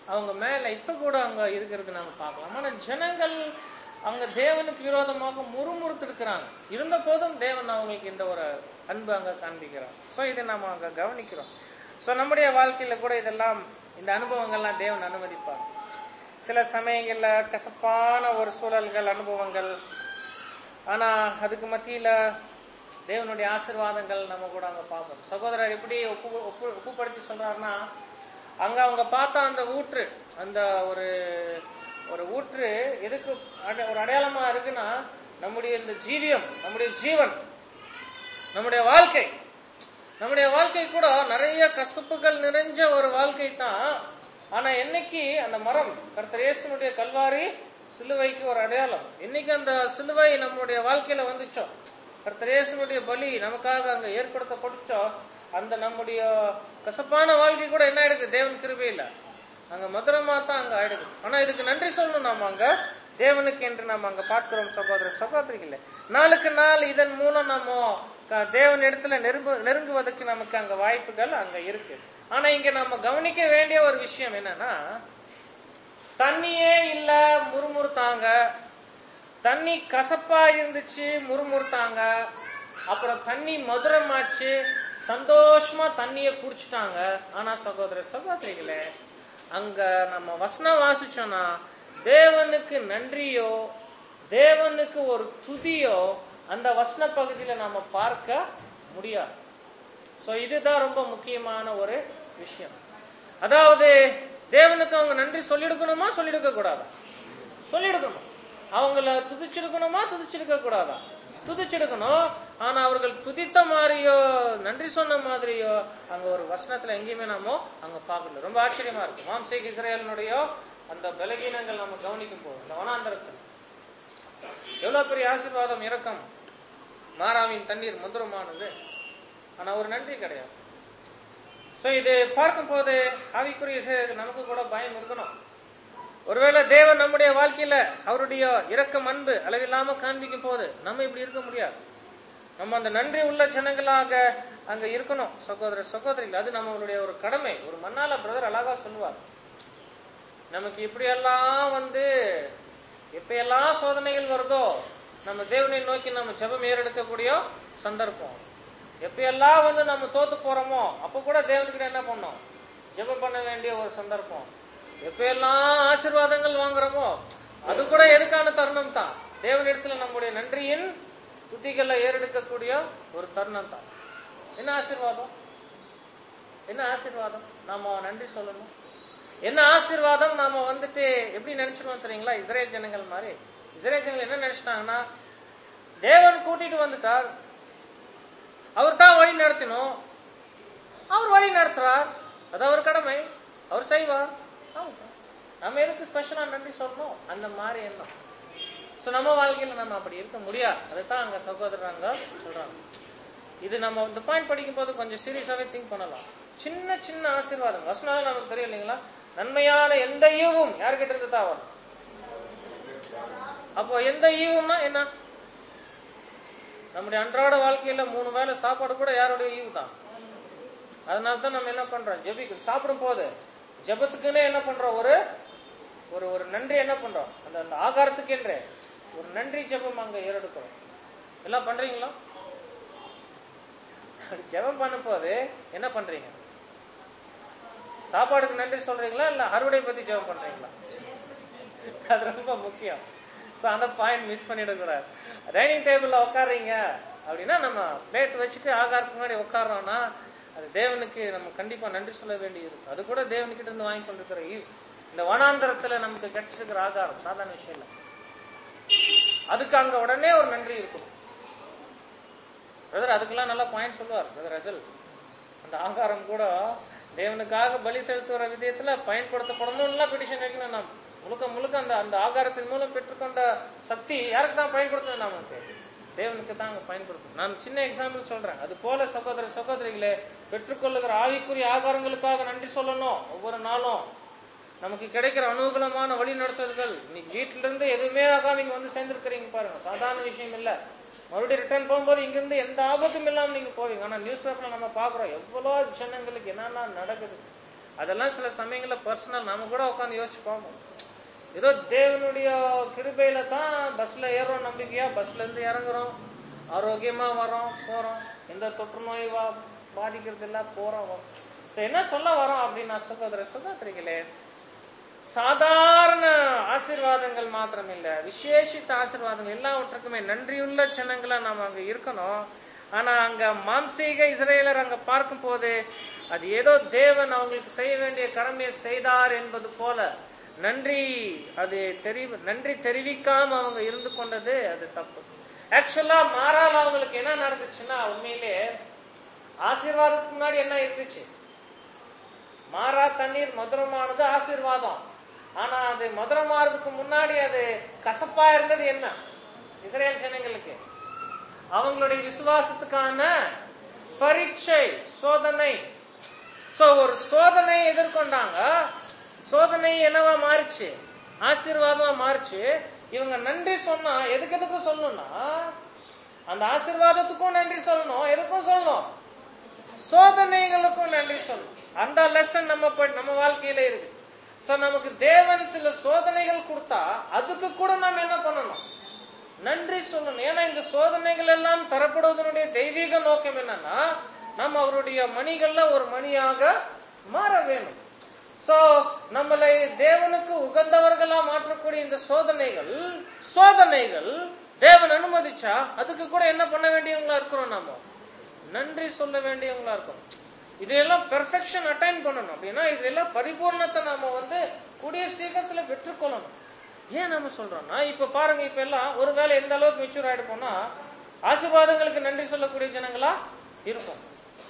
அவங்க மேல இப்ப கூட அவங்க இருக்கிறது நாம பார்க்கலாம் ஆனா ஜனங்கள் அவங்க தேவனுக்கு விரோதமாக முறுமுறுத்திருக்கிறாங்க இருந்த போதும் தேவன் அவங்களுக்கு இந்த ஒரு அன்பு அங்க காண்பிக்கிறார் சோ இதை நாம அங்க கவனிக்கிறோம் சோ நம்முடைய வாழ்க்கையில கூட இதெல்லாம் இந்த அனுபவங்கள்லாம் தேவன் அனுமதிப்பார் சில சமயங்கள்ல கசப்பான ஒரு சூழல்கள் அனுபவங்கள் ஆனா அதுக்கு மத்தியில தேவனுடைய ஆசீர்வாதங்கள் நம்ம கூட அங்க பார்ப்போம் சகோதரர் எப்படி ஒப்பு ஒப்பு ஒப்புப்படுத்தி சொல்றாருன்னா அங்க அவங்க பார்த்தா அந்த ஊற்று அந்த ஒரு ஒரு ஊற்று எதுக்கு அட- ஒரு அடையாளமா இருக்குன்னா நம்முடைய இந்த ஜீவியம் நம்முடைய ஜீவன் நம்முடைய வாழ்க்கை நம்முடைய வாழ்க்கை கூட நிறைய கசப்புகள் நிறைஞ்ச ஒரு வாழ்க்கை தான் ஆனா என்னைக்கு அந்த மரம் கர்த்தர் இயேசுனுடைய கல்வாரி சிலுவைக்கு ஒரு அடையாளம் என்னைக்கு அந்த சிலுவை நம்முடைய வாழ்க்கையில வந்துச்சோ கர்த்தர் இயேசுனுடைய பலி நமக்காக அங்க ஏற்படுத்தப்பட்டுச்சோ அந்த நம்முடைய கசப்பான வாழ்க்கை கூட என்ன ஆயிடுது தேவன் கிருபையில அங்க மதுரமா தான் அங்க ஆயிடுது ஆனா இதுக்கு நன்றி சொல்லணும் நாம அங்க தேவனுக்கு என்று நாம் அங்க பார்க்கிறோம் சகோதர சகோதரிகளே நாளுக்கு நாள் இதன் மூலம் நம்ம க- தேவன் இடத்துல நெருங்கு நெருங்குவதற்கு நமக்கு அங்க வாய்ப்புகள் அங்க இருக்கு ஆனா இங்க நம்ம கவனிக்க வேண்டிய ஒரு விஷயம் என்னன்னா தண்ணியே இல்ல முறுமுறுத்தாங்க தண்ணி கசப்பா இருந்துச்சு முறுமுறுத்தாங்க அப்புறம் தண்ணி மதுரமாச்சு சந்தோஷமா தண்ணிய குடிச்சிட்டாங்க ஆனா சகோதர சகோதரிகளே அங்க நம்ம வசனம் வாசிச்சோம்னா தேவனுக்கு நன்றியோ தேவனுக்கு ஒரு துதியோ அந்த வசன பகுதியில நாம பார்க்க முடியாது சோ இதுதான் ரொம்ப முக்கியமான ஒரு விஷயம் அதாவது தேவனுக்கு அவங்க நன்றி சொல்லிடுக்கணுமா சொல்லிடுக்க கூடாதா சொல்லிடுக்கணும் அவங்கள துதிச்சிருக்கணுமா துதிச்சிருக்க கூடாதா துதிச்சிருக்கணும் ஆனா அவர்கள் துதித்த மாதிரியோ நன்றி சொன்ன மாதிரியோ அங்க ஒரு வசனத்துல எங்கேயுமே நாம அங்க பார்க்கல ரொம்ப ஆச்சரியமா இருக்கு மாம்சேக் இஸ்ரேலினுடைய அந்த பலகீனங்கள் நம்ம கவனிக்கும் போது அந்த வனாந்தரத்தில் எவ்வளவு பெரிய ஆசீர்வாதம் இரக்கம் மாறாவின் தண்ணீர் மதுரமானது ஆனா ஒரு நன்றி கிடையாது சோ இது பார்க்கும் போது ஆவிக்குரிய செயலுக்கு நமக்கு கூட பயம் இருக்கணும் ஒருவேளை தேவன் நம்முடைய வாழ்க்கையில அவருடைய இரக்கம் அன்பு அளவில்லாம காண்பிக்கும் போது நம்ம இப்படி இருக்க முடியாது நம்ம அந்த நன்றி உள்ள ஜனங்களாக அங்க இருக்கணும் சகோதர சகோதரிகள் அது நம்மளுடைய ஒரு கடமை ஒரு மண்ணால பிரதர் அழகா சொல்லுவார் நமக்கு இப்படியெல்லாம் வந்து எப்பயெல்லாம் சோதனைகள் வருதோ நம்ம தேவனை நோக்கி நம்ம ஜெபம் ஏறெடுக்கக்கூடிய சந்தர்ப்பம் எப்பயெல்லாம் வந்து நம்ம தோத்து போறோமோ அப்ப கூட தேவன்கிட்ட என்ன பண்ணோம் ஜெபம் பண்ண வேண்டிய ஒரு சந்தர்ப்பம் எப்பயெல்லாம் ஆசீர்வாதங்கள் வாங்குறோமோ அது கூட எதுக்கான தருணம் தான் தேவனிடத்துல நம்முடைய நன்றியின் துதிகளை ஏறெடுக்கக்கூடிய ஒரு தருணம் தான் என்ன ஆசீர்வாதம் என்ன ஆசீர்வாதம் நாம நன்றி சொல்லணும் என்ன ஆசீர்வாதம் நாம வந்துட்டு எப்படி நினைச்சிருவோம் தெரியுங்களா இஸ்ரேல் ஜனங்கள் மாதிரி இஸ்ரேல் ஜனங்கள் என்ன நினைச்சிட்டாங்கன்னா தேவன் கூட்டிட்டு வந்துட்டார் அவர் தான் வழி நடத்தினோம் அவர் வழி நடத்துறார் அது அவர் கடமை அவர் செய்வார் அவ்வளவுதான். நம்ம எதுக்கு ஸ்பெஷலா நன்றி சொல்லணும் அந்த மாதிரி எண்ணம் சோ நம்ம வாழ்க்கையில நம்ம அப்படி இருக்க முடியாது அதுதான் அங்க சகோதரர் அங்க சொல்றாங்க இது நம்ம இந்த பாயிண்ட் படிக்கும் போது கொஞ்சம் சீரியஸாவே திங்க் பண்ணலாம் சின்ன சின்ன ஆசீர்வாதம் வசனால நமக்கு தெரியும் இல்லைங்களா நன்மையான எந்த ஈவும் யார்கிட்ட இருந்து தான் வரும் அப்போ எந்த ஈவும்னா என்ன நம்முடைய அன்றாட வாழ்க்கையில மூணு வேளை சாப்பாடு கூட யாருடைய ஈவு தான் அதனால தான் நம்ம என்ன பண்றோம் ஜெபிக்கு சாப்பிடும் போது ஜெபத்துக்குன்னே என்ன பண்றோம் ஒரு ஒரு ஒரு நன்றி என்ன பண்றோம் அந்த அந்த ஆகாரத்துக்கு என்றே ஒரு நன்றி ஜெபம் அங்க ஏறெடுக்கிறோம் எல்லாம் பண்றீங்களா அப்படி ஜெபம் பண்ணும் போது என்ன பண்றீங்க சாப்பாடுக்கு நன்றி சொல்றீங்களா இல்ல அறுவடை பத்தி ஜெபம் பண்றீங்களா அது ரொம்ப முக்கியம் சோ அந்த பாயிண்ட் மிஸ் பண்ணிடக்கூடாது டைனிங் டேபிள்ல உட்காருறீங்க அப்படின்னா நம்ம பிளேட் வச்சுட்டு ஆகாரத்துக்கு முன்னாடி உட்கார்றோம்னா அது தேவனுக்கு நம்ம கண்டிப்பா நன்றி சொல்ல வேண்டியது இருக்கு அது கூட தேவனுக்கிட்ட இருந்து வாங்கி கொண்டிருக்கிற ஈவு இந்த வனாந்தரத்துல நமக்கு கிடைச்சிருக்கிற ஆகாரம் சாதாரண விஷயம் இல்ல அதுக்கு அங்க உடனே ஒரு நன்றி இருக்கும் பிரதர் அதுக்கெல்லாம் நல்லா பாயிண்ட் சொல்லுவார் பிரதர் ரசல் அந்த ஆகாரம் கூட தேவனுக்காக பலி செலுத்துகிற விதயத்துல பயன்படுத்தப்படணும்லாம் பெட்டிஷன் வைக்கணும் நாம் முழுக்க முழுக்க அந்த அந்த ஆகாரத்தின் மூலம் பெற்றுக்கொண்ட சக்தி யாருக்கு தான் பயன்படுத்தணும் நமக்கு தேவனுக்கு தான் அங்க பயன்படுத்தணும் நான் சின்ன எக்ஸாம்பிள் சொல்றேன் அது போல சகோதர சகோதரிகளே பெற்றுக்கொள்ளுகிற ஆவிக்குரிய ஆகாரங்களுக்காக நன்றி சொல்லணும் ஒவ்வொரு நாளும் நமக்கு கிடைக்கிற அனுகூலமான வழி நடத்துதல்கள் இன்னைக்கு வீட்டுல இருந்து எதுவுமே ஆகாம நீங்க வந்து சேர்ந்திருக்கிறீங்க பாருங்க சாதாரண விஷயம் இல்ல மறுபடியும் ரிட்டர்ன் போகும்போது இங்க இருந்து எந்த ஆபத்தும் இல்லாம நீங்க போவீங்க ஆனா நியூஸ் பேப்பர்ல நம்ம பாக்குறோம் எவ்வளவு ஜனங்களுக்கு என்னென்ன நடக்குது அதெல்லாம் சில சமயங்கள்ல பர்சனல் நாம கூட உட்காந்து யோசிச்சு பார்ப்போம் ஏதோ தேவனுடைய கிருபையில தான் பஸ்ல ஏறுறோம் நம்பிக்கையா பஸ்ல இருந்து இறங்குறோம் ஆரோக்கியமா வரோம் போறோம் எந்த தொற்று நோய் வா- பாதிக்கிறது இல்ல போறோம் வரோம். So, என்ன சொல்ல வரோம் அப்படின்னா சகோதர சகோதரிகளே சாதாரண ஆசீர்வாதங்கள் மாத்திரம் இல்ல விசேஷித்த ஆசீர்வாதங்கள் எல்லாவற்றுக்குமே நன்றியுள்ள ஜனங்களா நாம அங்க இருக்கணும் ஆனா அங்க மாம்சீக இஸ்ரேலர் அங்க பார்க்கும் போது அது ஏதோ தேவன் அவங்களுக்கு செய்ய வேண்டிய கடமையை செய்தார் என்பது போல நன்றி அது தெரி நன்றி தெரிவிக்காம அவங்க இருந்து கொண்டது அது தப்பு ஆக்சுவலா மாறால அவங்களுக்கு என்ன நடந்துச்சுன்னா உண்மையிலே ஆசீர்வாதத்துக்கு முன்னாடி என்ன இருந்துச்சு மாறா தண்ணீர் மதுரமானது ஆசீர்வாதம் ஆனா அது மதுரமாறதுக்கு முன்னாடி அது கசப்பா இருந்தது என்ன இஸ்ரேல் ஜனங்களுக்கு அவங்களுடைய விசுவாசத்துக்கான பரீட்சை சோதனை சோ ஒரு சோதனை எதிர்கொண்டாங்க சோதனை என்னவா மாறிச்சு ஆசீர்வாதமா மாறிச்சு இவங்க நன்றி சொன்னா எதுக்கு எதுக்கும் சொல்லணும்னா அந்த ஆசீர்வாதத்துக்கும் நன்றி சொல்லணும் எதுக்கும் சொல்லணும் சோதனைகளுக்கும் நன்றி சொல்லணும் அந்த லெசன் நம்ம போய் நம்ம வாழ்க்கையில இருக்கு சோ நமக்கு தேவன் சில சோதனைகள் கொடுத்தா அதுக்கு கூட நாம் என்ன பண்ணணும் நன்றி சொல்லணும் ஏன்னா இந்த சோதனைகள் எல்லாம் தரப்படுவதனுடைய தெய்வீக நோக்கம் என்னன்னா நம்ம அவருடைய மணிகள்ல ஒரு மணியாக மாற வேணும் சோ நம்மளை தேவனுக்கு உகந்தவர்களா மாற்றக்கூடிய இந்த சோதனைகள் சோதனைகள் தேவன் அனுமதிச்சா அதுக்கு கூட என்ன பண்ண வேண்டியவங்களா இருக்கிறோம் நாம நன்றி சொல்ல வேண்டியவங்களா இருக்கும் இதெல்லாம் பெர்ஃபெக்ஷன் அட்டைன் பண்ணணும் அப்படின்னா இதெல்லாம் பரிபூர்ணத்தை நாம வந்து கூடிய சீக்கிரத்துல பெற்றுக்கொள்ளணும் ஏன் நம்ம சொல்றோம்னா இப்ப பாருங்க இப்ப எல்லாம் ஒருவேளை எந்த அளவுக்கு மெச்சூர் ஆயிட்டு போனா ஆசீர்வாதங்களுக்கு நன்றி சொல்லக்கூடிய ஜனங்களா இருக்கும்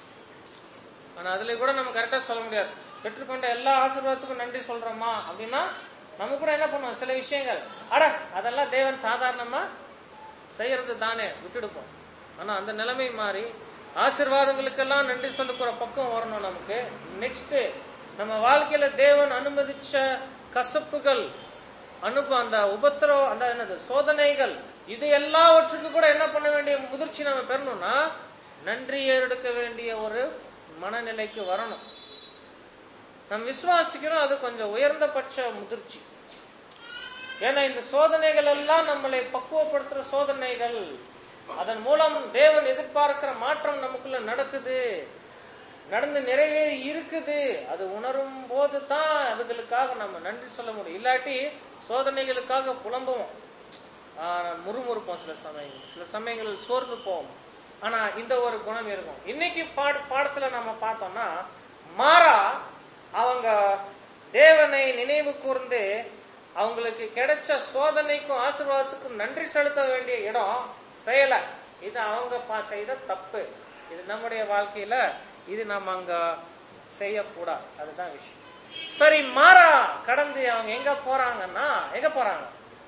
ஆனா அதுல கூட நம்ம கரெக்டா சொல்ல முடியாது பெற்றுக்கொண்ட எல்லா ஆசீர்வாதத்துக்கும் நன்றி சொல்றோமா அப்படின்னா நம்ம கூட என்ன பண்ணுவோம் சில விஷயங்கள் அட அதெல்லாம் தேவன் சாதாரணமா செய்யறது தானே விட்டுடுப்போம் ஆனா அந்த நிலைமை மாறி ஆசீர்வாதங்களுக்கெல்லாம் நன்றி சொல்லுக்கிற பக்கம் வரணும் நமக்கு நெக்ஸ்ட் நம்ம வாழ்க்கையில தேவன் அனுமதிச்ச கசப்புகள் அனுப அந்த உபத்திரவம் அந்த என்னது சோதனைகள் இது எல்லாவற்றுக்கும் கூட என்ன பண்ண வேண்டிய முதிர்ச்சி நம்ம பெறணும்னா நன்றி ஏறெடுக்க வேண்டிய ஒரு மனநிலைக்கு வரணும் நம்ம விசுவாசிக்கிறோம் அது கொஞ்சம் உயர்ந்தபட்ச முதிர்ச்சி ஏன்னா இந்த சோதனைகள் எல்லாம் நம்மளை பக்குவப்படுத்துற சோதனைகள் அதன் மூலம் தேவன் எதிர்பார்க்கிற மாற்றம் நமக்குள்ள நடக்குது நடந்து நிறைவேறி இருக்குது அது உணரும் போது தான் அதுகளுக்காக நம்ம நன்றி சொல்ல முடியும் இல்லாட்டி சோதனைகளுக்காக புலம்புவோம் ஆஹ் முறுமுறுப்போம் சில சமயங்கள் சில சமயங்களில் சோர்ந்து போவோம் ஆனா இந்த ஒரு குணம் இருக்கும் இன்னைக்கு பாட பாடத்துல நம்ம பார்த்தோம்னா மாறா அவங்க தேவனை நினைவு கூர்ந்து அவங்களுக்கு கிடைச்ச சோதனைக்கும் ஆசீர்வாதத்துக்கும் நன்றி செலுத்த வேண்டிய இடம் செய்யல இது அவங்க பா- செய்த தப்பு இது நம்முடைய வாழ்க்கையில இது நம்ம அங்க செய்யக்கூடாது அதுதான் விஷயம் சரி மாறா கடந்து அவங்க எங்க போறாங்கன்னா எங்க போறாங்க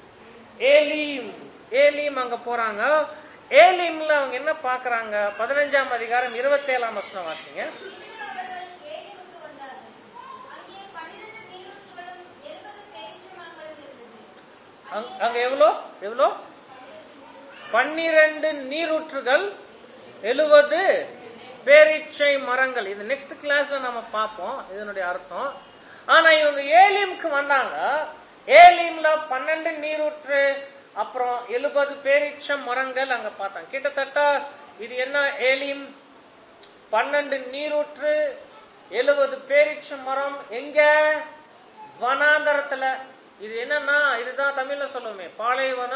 ஏலீம் ஏலீம் அங்க போறாங்க ஏலீம்ல அவங்க என்ன பாக்குறாங்க பதினஞ்சாம் அதிகாரம் இருபத்தேழாம் வசனம் வாசிங்க பின்பு அவர்கள் ஏலிமுக்கு வந்தார்கள். அங்கே பன்னிரண்டு நீரூற்றுகளும் எழுபது பேரீச்ச மரங்களும் இருந்தது. அங்க- அங்க எவ்வளோ எவ்வளோ பன்னிரண்டு நீரூற்றுகள் எழுவது பேரீச்சை மரங்கள் இது நெக்ஸ்ட் கிளாஸ்ல நம்ம பார்ப்போம் இதனுடைய அர்த்தம் ஆனா இவங்க ஏலிம்க்கு வந்தாங்க ஏலிம்ல பன்னெண்டு நீரூற்று அப்புறம் எழுபது பேரீச்ச மரங்கள் அங்க பார்த்தாங்க கிட்டத்தட்ட இது என்ன ஏலிம் பன்னெண்டு நீரூற்று எழுபது பேரீச்ச மரம் எங்க வனாந்தரத்துல இது என்னன்னா இதுதான் தமிழ்ல சொல்லுவோமே பாலைவன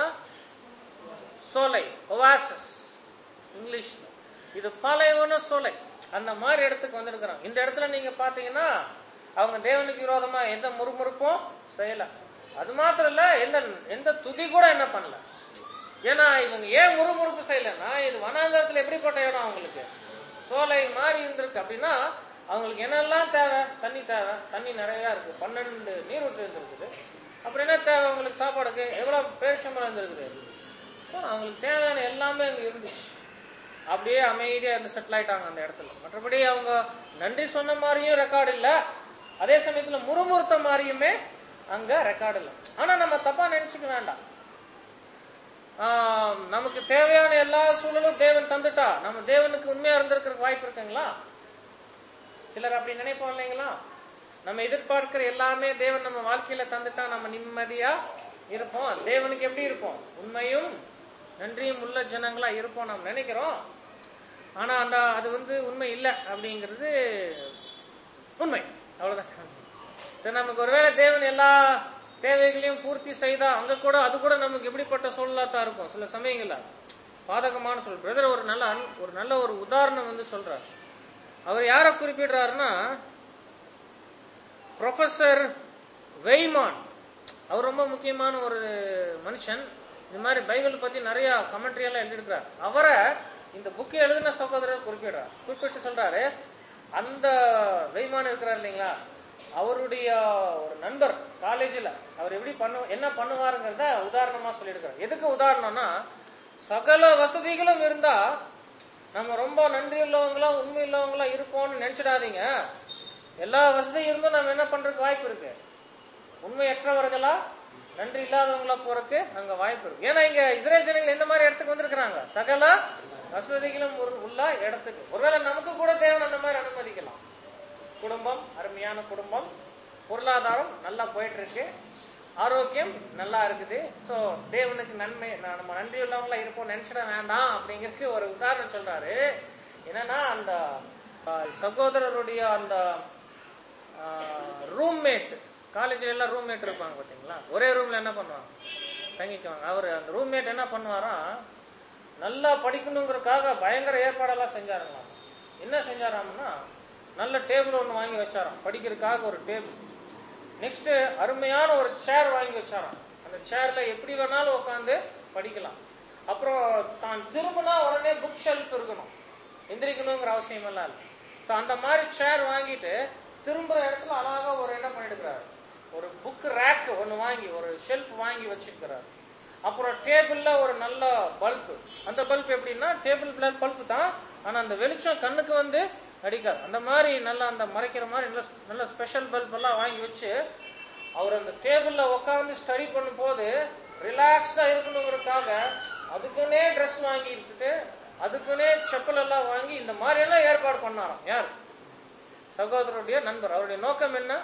சோலை ஒவாசஸ் இங்கிலீஷ் இது பாலைவன சோலை அந்த மாதிரி இடத்துக்கு வந்திருக்கிறாங்க இந்த இடத்துல நீங்க பாத்தீங்கன்னா அவங்க தேவனுக்கு விரோதமா எந்த முறுமுறுப்பும் செய்யல அது மாத்திரம் இல்ல எந்த எந்த துதி கூட என்ன பண்ணல ஏன்னா இவங்க ஏன் முறுமுறுப்பு செய்யலன்னா இது வனாந்தரத்துல எப்படிப்பட்ட இடம் அவங்களுக்கு சோலை மாதிரி இருந்திருக்கு அப்படின்னா அவங்களுக்கு என்னெல்லாம் தேவை தண்ணி தேவை தண்ணி நிறைய இருக்கு பன்னெண்டு நீரூற்று இருந்திருக்குது அப்புறம் என்ன தேவை அவங்களுக்கு சாப்பாடுக்கு எவ்வளவு பேரிச்சம்பளம் இருந்திருக்குது அப்போ அவங்களுக்கு தேவையான எல்லாமே அங்க இருந்துச்சு அப்படியே அமைதியா இருந்து செட்டில் ஆயிட்டாங்க அந்த இடத்துல மற்றபடி அவங்க நன்றி சொன்ன மாதிரியும் ரெக்கார்டு இல்ல அதே சமயத்துல முறுமுறுத்த மாதிரியுமே அங்க ரெக்கார்டு இல்ல ஆனா நம்ம தப்பா நினைச்சுக்க வேண்டாம் ஆம், நமக்கு தேவையான எல்லா சூழலும் தேவன் தந்துட்டா நம்ம தேவனுக்கு உண்மையா இருந்திருக்கிற வாய்ப்பு இருக்குங்களா சிலர் அப்படி நினைப்போம் இல்லைங்களா நம்ம எதிர்பார்க்கிற எல்லாமே தேவன் நம்ம வாழ்க்கையில தந்துட்டா நம்ம நிம்மதியா இருப்போம் தேவனுக்கு எப்படி இருப்போம் உண்மையும் நன்றியும் உள்ள ஜனங்களா இருப்போம் நம்ம நினைக்கிறோம் ஆனா அந்த அது வந்து உண்மை இல்லை அப்படிங்கிறது உண்மை அவ்வளவுதான் சரி நமக்கு ஒருவேளை தேவன் எல்லா தேவைகளையும் பூர்த்தி செய்தா அங்க கூட அது கூட நமக்கு எப்படிப்பட்ட சூழலா தான் இருக்கும் சில சமயங்கள்ல பாதகமான சொல் பிரதர் ஒரு நல்ல அன்- ஒரு நல்ல ஒரு உதாரணம் வந்து சொல்றார் அவர் யாரை குறிப்பிடுறாருன்னா ப்ரொஃபசர் வெய்மான் அவர் ரொம்ப முக்கியமான ஒரு மனுஷன் இந்த மாதிரி பைபிள் பத்தி நிறைய கமெண்ட்ரி எல்லாம் எழுதியிருக்கிறார் அவரை இந்த புக்கை எழுதின சகோதரர் குறிப்பிடுறார் குறிப்பிட்டு சொல்றாரு அந்த வெய்மான் இருக்கிறார் இல்லைங்களா அவருடைய ஒரு நண்பர் காலேஜில் அவர் எப்படி பண்ணு என்ன பண்ணுவாருங்கிறத உதாரணமா சொல்லியிருக்கிறார் எதுக்கு உதாரணம்னா சகல வசதிகளும் இருந்தா நம்ம ரொம்ப நன்றி உள்ளவங்களா உண்மை உள்ளவங்களா இருப்போம்னு நினைச்சிடாதீங்க எல்லா வசதியும் இருந்தும் நம்ம என்ன பண்றதுக்கு வாய்ப்பு இருக்கு உண்மையற்றவர்களா நன்றி இல்லாதவங்களா போறதுக்கு அங்க வாய்ப்பு இருக்கு ஏன்னா இங்க இஸ்ரேல் ஜனங்கள் எந்த மாதிரி இடத்துக்கு வந்திருக்கிறாங்க சகல வசதிகளும் உள்ள- உள்ள இடத்துக்கு ஒருவேளை நமக்கு கூட தேவன் அந்த மாதிரி அனுமதிக்கலாம் குடும்பம் அருமையான குடும்பம் பொருளாதாரம் நல்லா போயிட்டு இருக்கு ஆரோக்கியம் நல்லா இருக்குது சோ தேவனுக்கு நன்மை நான் நம்ம நன்றி உள்ளவங்களா இருப்போம் நினைச்சிட வேண்டாம் அப்படிங்கிறதுக்கு ஒரு உதாரணம் சொல்றாரு என்னன்னா அந்த ஆஹ், சகோதரருடைய அந்த ரூம்மேட் காலேஜ்ல எல்லாம் ரூம்மேட் இருப்பாங்க பாத்தீங்களா ஒரே ரூம்ல என்ன பண்ணுவாங்க தங்கிக்குவாங்க அவர் அந்த ரூம்மேட் என்ன பண்ணுவாராம் நல்லா படிக்கணுங்கிறதுக்காக பயங்கர ஏற்பாடெல்லாம் செஞ்சாருங்களாம் என்ன செஞ்சாராம்னா நல்ல டேபிள் ஒன்று வாங்கி வச்சாராம் படிக்கிறதுக்காக ஒரு டேபிள் நெக்ஸ்ட் அருமையான ஒரு சேர் வாங்கி வச்சாராம் அந்த சேர்ல எப்படி வேணாலும் உட்காந்து படிக்கலாம் அப்புறம் தான் திரும்பினா உடனே புக் ஷெல்ஃப் இருக்கணும் எந்திரிக்கணுங்கிற அவசியம் எல்லாம் இல்லை ஸோ அந்த மாதிரி சேர் வாங்கிட்டு திரும்புற இடத்துல அழகா ஒரு என்ன பண்ணிடுக்கிறாரு ஒரு புக் ரேக் ஒன்னு வாங்கி ஒரு ஷெல்ஃப் வாங்கி வச்சிருக்கிறாரு அப்புறம் டேபிள்ல ஒரு நல்ல பல்ப் அந்த பல்ப் எப்படின்னா டேபிள் பல்ப் தான் ஆனா அந்த வெளிச்சம் கண்ணுக்கு வந்து அடிக்காது அந்த மாதிரி நல்லா அந்த மறைக்கிற மாதிரி நல்ல நல்ல ஸ்பெஷல் பல்ப் எல்லாம் வாங்கி வச்சு அவர் அந்த டேபிள்ல உட்காந்து ஸ்டடி பண்ணும் போது ரிலாக்ஸ்டா இருக்கணுங்கிறதுக்காக அதுக்குன்னே ட்ரெஸ் வாங்கி இருந்துட்டு அதுக்குன்னே செப்பல் எல்லாம் வாங்கி இந்த மாதிரி எல்லாம் ஏற்பாடு பண்ணாராம் யார் சகோதரருடைய நண்பர் அவருடைய நோக்கம் என்ன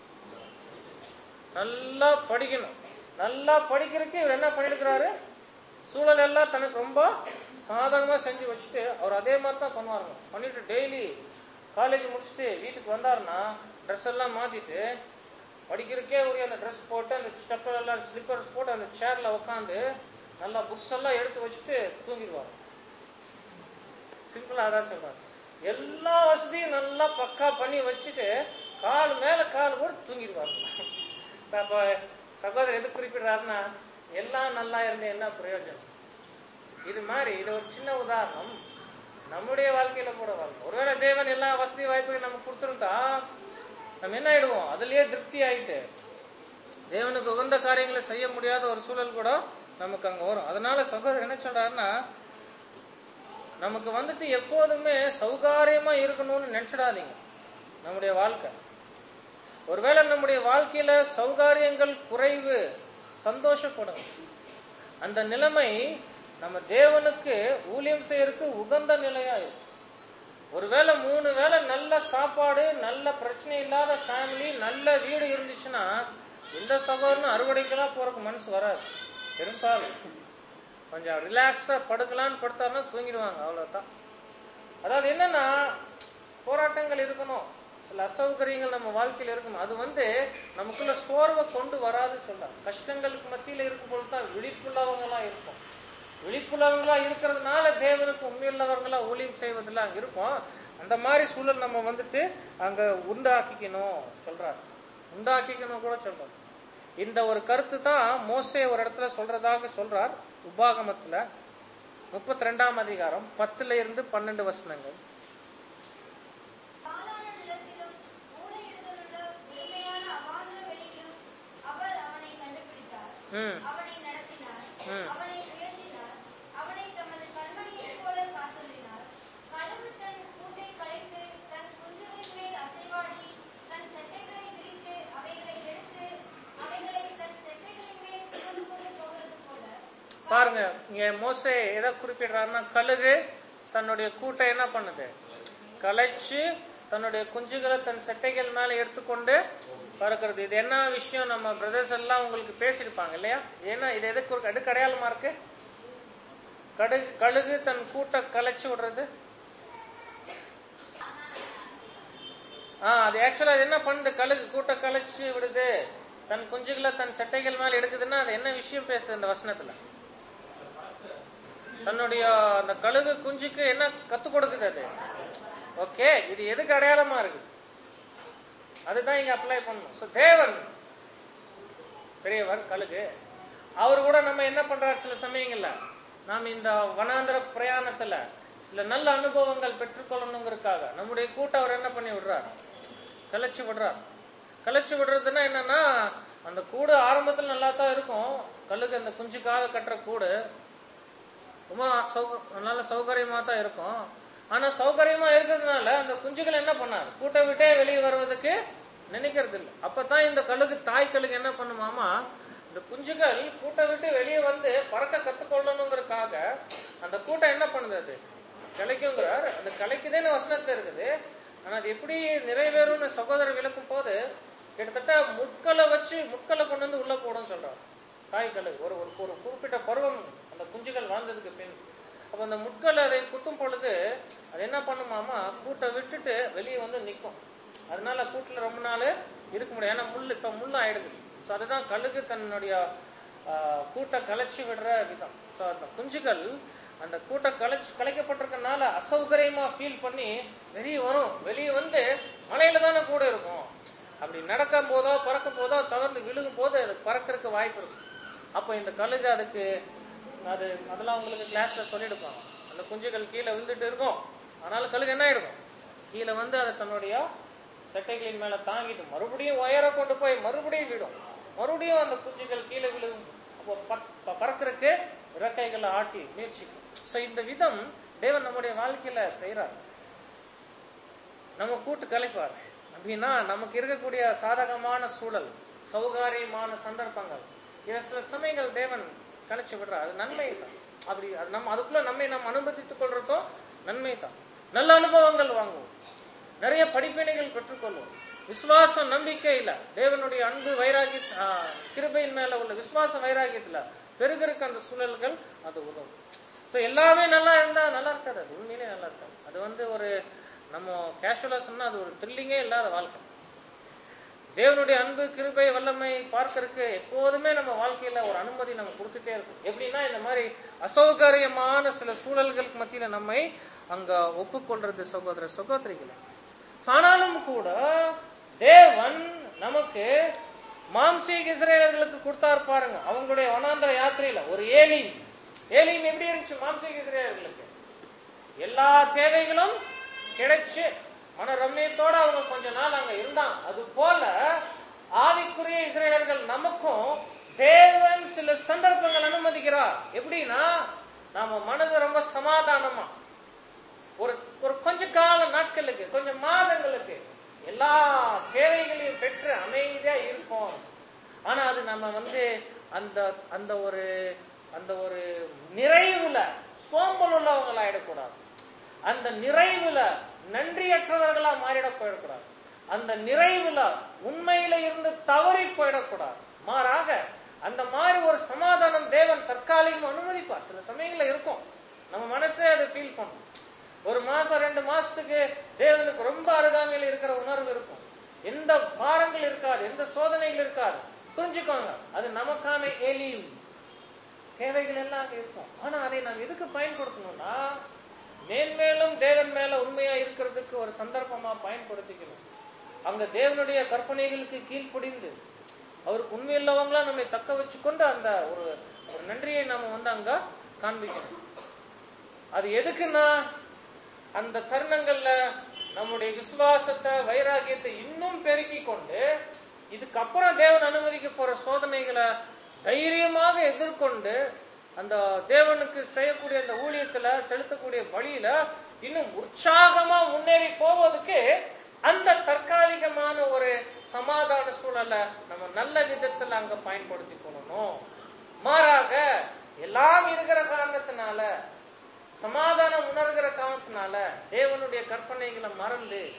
நல்லா படிக்கணும் நல்லா படிக்கிறதுக்கு இவர் என்ன பண்ணிருக்கிறாரு சூழல் எல்லாம் தனக்கு ரொம்ப சாதகமா செஞ்சு வச்சுட்டு அவர் அதே மாதிரி தான் பண்ணுவாருங்க பண்ணிட்டு டெய்லி காலேஜ் முடிச்சுட்டு வீட்டுக்கு வந்தாருன்னா ட்ரெஸ் எல்லாம் மாத்திட்டு படிக்கிறதுக்கே உரிய அந்த ட்ரெஸ் போட்டு அந்த ஸ்டெப்பர் எல்லாம் ஸ்லிப்பர்ஸ் போட்டு அந்த சேர்ல உட்காந்து நல்லா புக்ஸ் எல்லாம் எடுத்து வச்சுட்டு தூங்கிடுவார் சிம்பிளா அதான் சொல்றாரு எல்லா வசதியும் நல்லா பக்கா பண்ணி வச்சுட்டு கால் மேல கால் போட்டு தூங்கிடுவாரு அப்ப சகோதரர் எது குறிப்பிடுறாருன்னா எல்லாம் நல்லா இருந்து என்ன பிரயோஜனம் இது மாதிரி இது ஒரு சின்ன உதாரணம் நம்முடைய வாழ்க்கையில கூட வரணும் ஒருவேளை தேவன் எல்லா வசதி வாய்ப்புகளும் நமக்கு கொடுத்துருந்தா நம்ம என்ன ஆயிடுவோம் அதுலயே திருப்தி ஆயிட்டு தேவனுக்கு உகந்த காரியங்களை செய்ய முடியாத ஒரு சூழல் கூட நமக்கு அங்க வரும் அதனால சகோதரர் என்ன சொல்றாருன்னா நமக்கு வந்துட்டு எப்போதுமே சௌகாரியமா இருக்கணும்னு நினைச்சிடாதீங்க நம்முடைய வாழ்க்கை ஒருவேளை நம்முடைய வாழ்க்கையில சௌகாரியங்கள் குறைவு சந்தோஷப்படுங்க அந்த நிலைமை நம்ம தேவனுக்கு ஊழியம் செய்யறதுக்கு உகந்த நிலையா இருக்கும் ஒருவேளை மூணு வேளை நல்ல சாப்பாடு நல்ல பிரச்சனை இல்லாத ஃபேமிலி நல்ல வீடு இருந்துச்சுன்னா எந்த சகோதரனும் அறுவடைக்கெல்லாம் போறதுக்கு மனசு வராது பெரும்பாலும் கொஞ்சம் ரிலாக்ஸா படுக்கலாம்னு படுத்தாருன்னா தூங்கிடுவாங்க அவ்வளவுதான் அதாவது என்னன்னா போராட்டங்கள் இருக்கணும் சில அசௌகரியங்கள் நம்ம வாழ்க்கையில இருக்கணும் அது வந்து நமக்குள்ள சோர்வை கொண்டு வராது சொல்றாங்க கஷ்டங்களுக்கு மத்தியில இருக்கும் பொழுது தான் விழிப்புள்ளவங்களா இருக்கும் விழிப்புள்ளவங்களா இருக்கிறதுனால தேவனுக்கு உண்மையுள்ளவங்களா ஊழியம் செய்வதில் அங்க இருக்கும் அந்த மாதிரி சூழல் நம்ம வந்துட்டு அங்க உண்டாக்கிக்கணும் சொல்றாரு உண்டாக்கிக்கணும் கூட சொல்றாரு இந்த ஒரு கருத்து தான் மோசே ஒரு இடத்துல சொல்றதாக சொல்றார் உபாகமத்துல முப்பத்தி ரெண்டாம் அதிகாரம் பத்துல இருந்து பன்னெண்டு வசனங்கள் பாலான நிலத்திலும் மூலையிடுதலுள்ள வெறுமையான அவாந்தர வெளியிலும் அவர் அவனை கண்டுபிடித்தார் ம் அவனை நடத்தினார் ம். அவனை உயர்த்தினார் அவனை தமது கண்மணியைப் போல காத்தருளினார் கழுகு தன் கூட்டை கலைத்து தன் குஞ்சுகளின் மேல் அசைவாடி தன் செட்டைகளை விரித்து அவைகளை எடுத்து அவைகளை தன் செட்டைகளின் மேல் சுமந்து கொண்டு போகிறது போல பாருங்க இங்க மோசே எதை குறிப்பிடுறாருன்னா கழுகு தன்னுடைய கூட்டை என்ன பண்ணுது கலைச்சு தன்னுடைய குஞ்சுகளை தன் செட்டைகள் மேல எடுத்துக்கொண்டு பறக்கிறது இது என்ன விஷயம் நம்ம பிரதர்ஸ் எல்லாம் உங்களுக்கு பேசியிருப்பாங்க இல்லையா ஏன்னா இது எதுக்கு ஒரு எதுக்கு அடையாளமா இருக்கு கடுகு கழுகு தன் கூட்ட கலைச்சு விடுறது ஆ அது ஆக்சுவலா அது என்ன பண்ணுது கழுகு கூட்ட கலைச்சு விடுது தன் குஞ்சுகளை தன் செட்டைகள் மேல எடுக்குதுன்னா அது என்ன விஷயம் பேசுது இந்த வசனத்துல தன்னுடைய அந்த கழுகு குஞ்சுக்கு என்ன கத்து கொடுக்குது அது ஓகே இது எதுக்கு அடையாளமா இருக்கு அதுதான் இங்க அப்ளை பண்ணணும் So, தேவன் பெரியவர் கழுகு அவர் கூட நம்ம என்ன பண்றாரு சில சமயங்கள்ல நாம் இந்த வனாந்திர பிரயாணத்துல சில நல்ல அனுபவங்கள் பெற்றுக்கொள்ளணுங்கிறதுக்காக நம்முடைய கூட்டம் அவர் என்ன பண்ணி விடுறார் கலைச்சு விடுறார் கலைச்சு விடுறதுன்னா என்னன்னா அந்த கூடு ஆரம்பத்துல நல்லா தான் இருக்கும் கழுகு அந்த குஞ்சுக்காக கட்டுற கூடு ரொம்ப சௌக நல்ல சௌகரியமா தான் இருக்கும் ஆனா சௌகரியமா இருக்கிறதுனால அந்த குஞ்சுகள் என்ன பண்ணாரு கூட்டை விட்டே வெளியே வருவதற்கு நினைக்கிறது இல்லை அப்பதான் இந்த கழுகு தாய் கழுகு என்ன பண்ணுமாமா இந்த குஞ்சுகள் கூட்டை விட்டு வெளியே வந்து பறக்க கத்துக்கொள்ளணுங்கிறதுக்காக அந்த கூட்டம் என்ன பண்ணுது அது கலைக்குங்கிறார் அந்த கலைக்குதேன்னு வசனத்துல இருக்குது ஆனா அது எப்படி நிறைவேறும்னு சகோதரர் விளக்கும் போது கிட்டத்தட்ட முட்களை வச்சு முட்களை கொண்டு வந்து உள்ள போடும் சொல்றாரு தாய் கழுகு ஒரு ஒரு ஒரு குறிப்பிட்ட பருவம் அந்த குஞ்சுகள் வாழ்ந்ததுக்கு பின் அப்ப அந்த முட்கள் அதை குத்தும் பொழுது அது என்ன பண்ணுமாமா கூட்டை விட்டுட்டு வெளியே வந்து நிக்கும் அதனால கூட்டுல ரொம்ப நாள் இருக்க முடியாது ஏன்னா முள் இப்ப முள் ஆயிடுது சோ அதுதான் கழுகு தன்னுடைய ஆஹ், கூட்டை கலைச்சு விடுற விதம் சோ அந்த குஞ்சுகள் அந்த கூட்டை கலைச்சு கலைக்கப்பட்டிருக்கனால அசௌகரியமா ஃபீல் பண்ணி வெளியே வரும் வெளியே வந்து மலையில தானே கூட இருக்கும் அப்படி நடக்கும் போதோ பறக்கும் போதோ தவறுந்து விழுகும் போது அது பறக்கறதுக்கு வாய்ப்பு இருக்கும் அப்ப இந்த கழுகு அதுக்கு அது அதெல்லாம் உங்களுக்கு கிளாஸ்ல சொல்லிடுப்பாங்க அந்த குஞ்சுகள் கீழே விழுந்துட்டு இருக்கும் ஆனாலும் கழுகு என்ன ஆயிடும் கீழே வந்து அதை தன்னுடைய செட்டைகளின் மேல தாங்கிட்டு மறுபடியும் உயர கொண்டு போய் மறுபடியும் விடும் மறுபடியும் அந்த குஞ்சுகள் கீழே விழுகும் அப்போ பறக்- ப- பறக்கறதுக்கு இறக்கைகளை ஆட்டி முயற்சிக்கும் சோ இந்த விதம் தேவன் நம்முடைய வாழ்க்கையில செய்யறார் நம்ம கூட்டு கலைப்பார் அப்படின்னா நமக்கு இருக்கக்கூடிய சாதகமான சூழல் சௌகாரியமான சந்தர்ப்பங்கள் இதை சில சமயங்கள் தேவன் கலைச்சு விடுறார் அது நன்மை தான் அப்படி அது நம்ம அதுக்குள்ள நம்மை நாம் அனுமதித்துக் கொள்றதும் நன்மை தான் நல்ல அனுபவங்கள் வாங்குவோம் நிறைய படிப்பினைகள் பெற்றுக்கொள்வோம் விசுவாசம் நம்பிக்கை இல்ல தேவனுடைய அன்பு வைராகி ஆ, கிருபையின் மேல உள்ள விசுவாச வைராகியத்துல பெருகிறதுக்கு அந்த சூழல்கள் அது உதவும் சோ எல்லாமே நல்லா இருந்தா நல்லா இருக்காது அது உண்மையிலே நல்லா இருக்காது அது வந்து ஒரு நம்ம கேஷுவலா சொன்னா அது ஒரு த்ரில்லிங்கே இல்லாத வாழ்க்கை தேவனுடைய அன்பு கிருபை வல்லமை பார்க்கறதுக்கு எப்போதுமே நம்ம வாழ்க்கையில ஒரு அனுமதி நம்ம கொடுத்துட்டே இருக்கும் எப்படின்னா இந்த மாதிரி அசௌகரியமான சில சூழல்களுக்கு மத்தியில நம்மை அங்க ஒப்புக்கொள்றது சகோதர சகோதரிகளை ஆனாலும் கூட தேவன் நமக்கு மாம்சீக இஸ்ரேலர்களுக்கு கொடுத்தார் பாருங்க அவங்களுடைய வனாந்தர யாத்திரையில ஒரு ஏலி ஏலியும் எப்படி இருந்துச்சு மாம்சீக இஸ்ரேலர்களுக்கு எல்லா தேவைகளும் கிடைச்சு மன ரம்மியத்தோட அவங்க கொஞ்ச நாள் அங்க இருந்தாங்க அது போல ஆவிக்குரிய இஸ்ரேலர்கள் நமக்கும் தேவன் சில சந்தர்ப்பங்கள் அனுமதிக்கிறார் எப்படின்னா நாம மனது ரொம்ப சமாதானமா ஒரு ஒரு கொஞ்ச கால நாட்களுக்கு கொஞ்சம் மாதங்களுக்கு எல்லா தேவைகளையும் பெற்று அமைதியா இருப்போம் ஆனா அது நம்ம வந்து அந்த அந்த ஒரு அந்த ஒரு நிறைவுல சோம்பல் உள்ளவங்களா ஆயிடக்கூடாது அந்த நிறைவுல நன்றியற்றவர்களா மாறிட போயிடக்கூடாது அந்த நிறைவுல உண்மையில இருந்து தவறி போயிடக்கூடாது மாறாக அந்த மாதிரி ஒரு சமாதானம் தேவன் தற்காலிகம் அனுமதிப்பார் சில சமயங்கள்ல இருக்கும் நம்ம மனசே அதை ஃபீல் பண்ணும் ஒரு மாசம் ரெண்டு மாசத்துக்கு தேவனுக்கு ரொம்ப அருகாமையில் இருக்கிற உணர்வு இருக்கும் எந்த பாரங்கள் இருக்காது எந்த சோதனைகள் இருக்காது புரிஞ்சுக்கோங்க அது நமக்கான ஏலியும் தேவைகள் எல்லாம் அங்க இருக்கும் ஆனா அதை நாம் எதுக்கு பயன்படுத்தணும்னா மேன்மேலும் தேவன் மேல உண்மையா இருக்கிறதுக்கு ஒரு சந்தர்ப்பமா பயன்படுத்திக்கணும் அங்க தேவனுடைய கற்பனைகளுக்கு கீழ்ப்படிந்து அவருக்கு உண்மையுள்ளவங்களா நம்மை தக்க வச்சுக்கொண்டு அந்த ஒரு ஒரு நன்றியை நாம வந்து அங்க காண்பிக்கணும் அது எதுக்குன்னா அந்த தருணங்கள்ல நம்முடைய விசுவாசத்தை வைராகியத்தை இன்னும் பெருக்கி கொண்டு இதுக்கப்புறம் தேவன் அனுமதிக்க போற சோதனைகளை தைரியமாக எதிர்கொண்டு அந்த தேவனுக்கு செய்யக்கூடிய அந்த ஊழியத்துல செலுத்தக்கூடிய வழியில இன்னும் உற்சாகமா முன்னேறி போவதுக்கு அந்த தற்காலிகமான ஒரு சமாதான சூழலை நம்ம நல்ல விதத்துல அங்க பயன்படுத்தி கொள்ளணும் மாறாக எல்லாம் இருக்கிற காரணத்தினால சமாதானம் உணர்கிற காரணத்தினால தேவனுடைய கற்பனைகளை மறந்து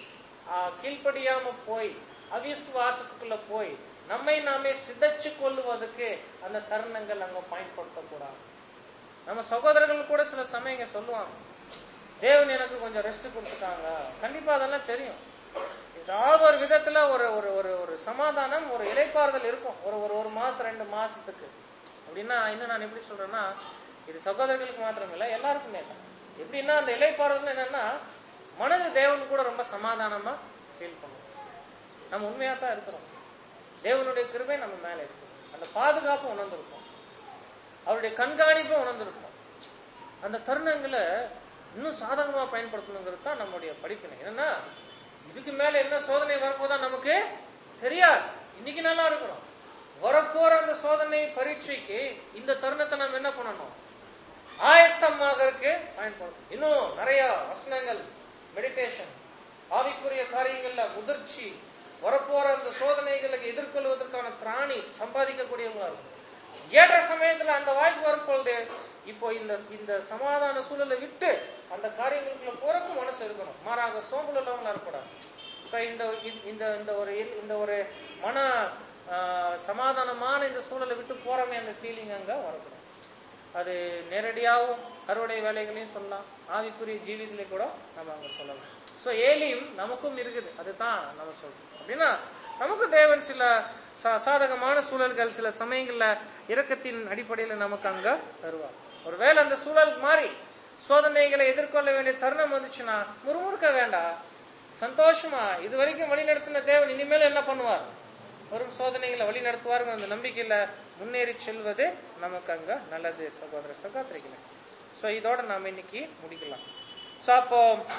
ஆ, கீழ்ப்படியாம போய் அவிசுவாசத்துக்குள்ள போய் நம்மை நாமே சிதைச்சு கொள்ளுவதற்கு அந்த தருணங்கள் அங்க பயன்படுத்தக்கூடாது நம்ம சகோதரர்கள் கூட சில சமயங்க சொல்லுவாங்க தேவன் எனக்கு கொஞ்சம் ரெஸ்ட் கொடுத்துட்டாங்க கண்டிப்பா அதெல்லாம் தெரியும் ஏதாவது ஒரு விதத்துல ஒரு ஒரு ஒரு ஒரு சமாதானம் ஒரு இலைப்பாறுதல் இருக்கும் ஒரு ஒரு ஒரு மாசம் ரெண்டு மாசத்துக்கு அப்படின்னா இன்னும் நான் எப்படி சொல்றேன்னா இது சகோதரர்களுக்கு மாத்திரம் இல்ல எல்லாருக்குமே தான் எப்படின்னா அந்த இலைப்பாறுதல் என்னன்னா மனது தேவன் கூட ரொம்ப சமாதானமா ஃபீல் பண்ணும் நம்ம உண்மையா தான் இருக்கிறோம் தேவனுடைய கிருபை நம்ம மேல இருக்கு அந்த பாதுகாப்பு உணர்ந்திருக்கும் அவருடைய கண்காணிப்பும் உணர்ந்திருக்கும் அந்த தருணங்களை இன்னும் சாதகமா பயன்படுத்தணுங்கிறது தான் நம்முடைய படிப்பினை என்னன்னா இதுக்கு மேல என்ன சோதனை வரப்போதா நமக்கு தெரியாது இன்னைக்கு நல்லா இருக்கிறோம் வரப்போற அந்த சோதனை பரீட்சைக்கு இந்த தருணத்தை நம்ம என்ன பண்ணணும் ஆயத்தமாக இருக்கு பயன்படுத்தும் இன்னும் நிறைய வசனங்கள் மெடிடேஷன் ஆவிக்குரிய காரியங்கள்ல முதிர்ச்சி வரப்போற அந்த சோதனைகளுக்கு எதிர்கொள்வதற்கான திராணி சம்பாதிக்கக்கூடியவங்களா இருக்கும் ஏற்ற சமயத்துல அந்த வாய்ப்பு வரும் பொழுது இப்போ இந்த இந்த சமாதான சூழலை விட்டு அந்த காரியங்களுக்குள்ள போறக்கும் மனசு இருக்கணும் மாறாக சோம்பல் உள்ளவங்களா இருக்கக்கூடாது So, இந்த இந்த இந்த ஒரு இந்த ஒரு மன ஆ, சமாதானமான இந்த சூழலை விட்டு போறமே அந்த ஃபீலிங் அங்க வரக்கூடாது அது நேரடியாகவும் அறுவடை வேலைகளையும் சொல்லலாம் ஆவிக்குரிய ஜீவிதத்திலே கூட நம்ம அங்க சொல்லலாம் சோ ஏலியும் நமக்கும் இருக்குது அதுதான் நம்ம சொல்றோம் அப்படின்னா நமக்கு தேவன் சில சா- சாதகமான சூழல்கள் சில சமயங்கள்ல இரக்கத்தின் அடிப்படையில நமக்கு அங்க தருவார் ஒருவேளை அந்த சூழல் மாறி சோதனைகளை எதிர்கொள்ள வேண்டிய தருணம் வந்துச்சுன்னா முறுமுறுக்க வேண்டாம் சந்தோஷமா இது வரைக்கும் வழி நடத்தின தேவன் இனிமேல் என்ன பண்ணுவார் வரும் சோதனைகளை வழி நடத்துவாருங்க அந்த நம்பிக்கையில முன்னேறி செல்வது நமக்கு அங்க நல்லது சகோதர சகோதரிகளே சோ இதோட நாம இன்னைக்கு முடிக்கலாம் சோ அப்போ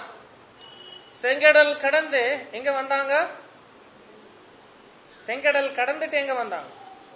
செங்கடல் கடந்து எங்க வந்தாங்க செங்கடல் கடந்துட்டு எங்க வந்தாங்க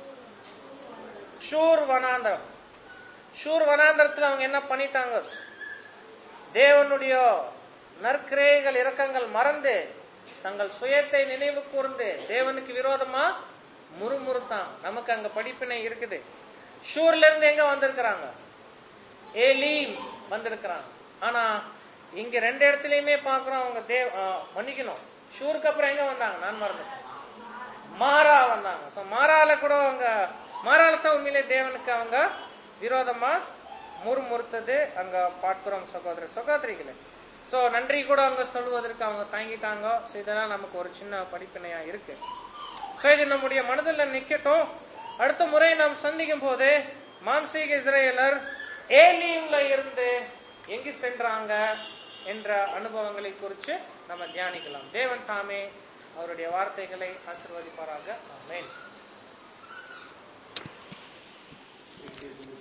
ஷூர் வனாந்தரம் ஷூர் வனாந்தரத்துல அவங்க என்ன பண்ணிட்டாங்க தேவனுடைய நற்கிரேகள் இரக்கங்கள் மறந்து தங்கள் சுயத்தை நினைவு கூர்ந்து தேவனுக்கு விரோதமா முறுமுறுத்தான் நமக்கு அங்க படிப்பினை இருக்குது ஷூர்ல இருந்து எங்க வந்திருக்கிறாங்க ஏலீம் வந்திருக்கிறாங்க ஆனா இங்க ரெண்டு இடத்துலயுமே பாக்குறோம் அவங்க தேவ ஆ, மன்னிக்கணும் ஷூருக்கு அப்புறம் எங்க வந்தாங்க நான் மறந்துட்டேன் மாறா வந்தாங்க சோ மாறால கூட அவங்க மாறால தான் உண்மையிலே தேவனுக்கு அவங்க விரோதமா முறுமுறுத்தது அங்க பார்க்கிறோம் சகோதர சகோதரிகளே சோ நன்றி கூட அவங்க சொல்வதற்கு அவங்க தாங்கிட்டாங்க சோ இதெல்லாம் நமக்கு ஒரு சின்ன படிப்பினையா இருக்கு சோ இது நம்முடைய மனதில் நிக்கட்டும் அடுத்த முறை நாம் சந்திக்கும் போது மாம்சீக இஸ்ரேலர் ஏலியம்ல இருந்து எங்கு சென்றாங்க என்ற அனுபவங்களை குறித்து நம்ம தியானிக்கலாம் தேவன் தாமே அவருடைய வார்த்தைகளை ஆசிர்வதிப்பாராக ஆமென்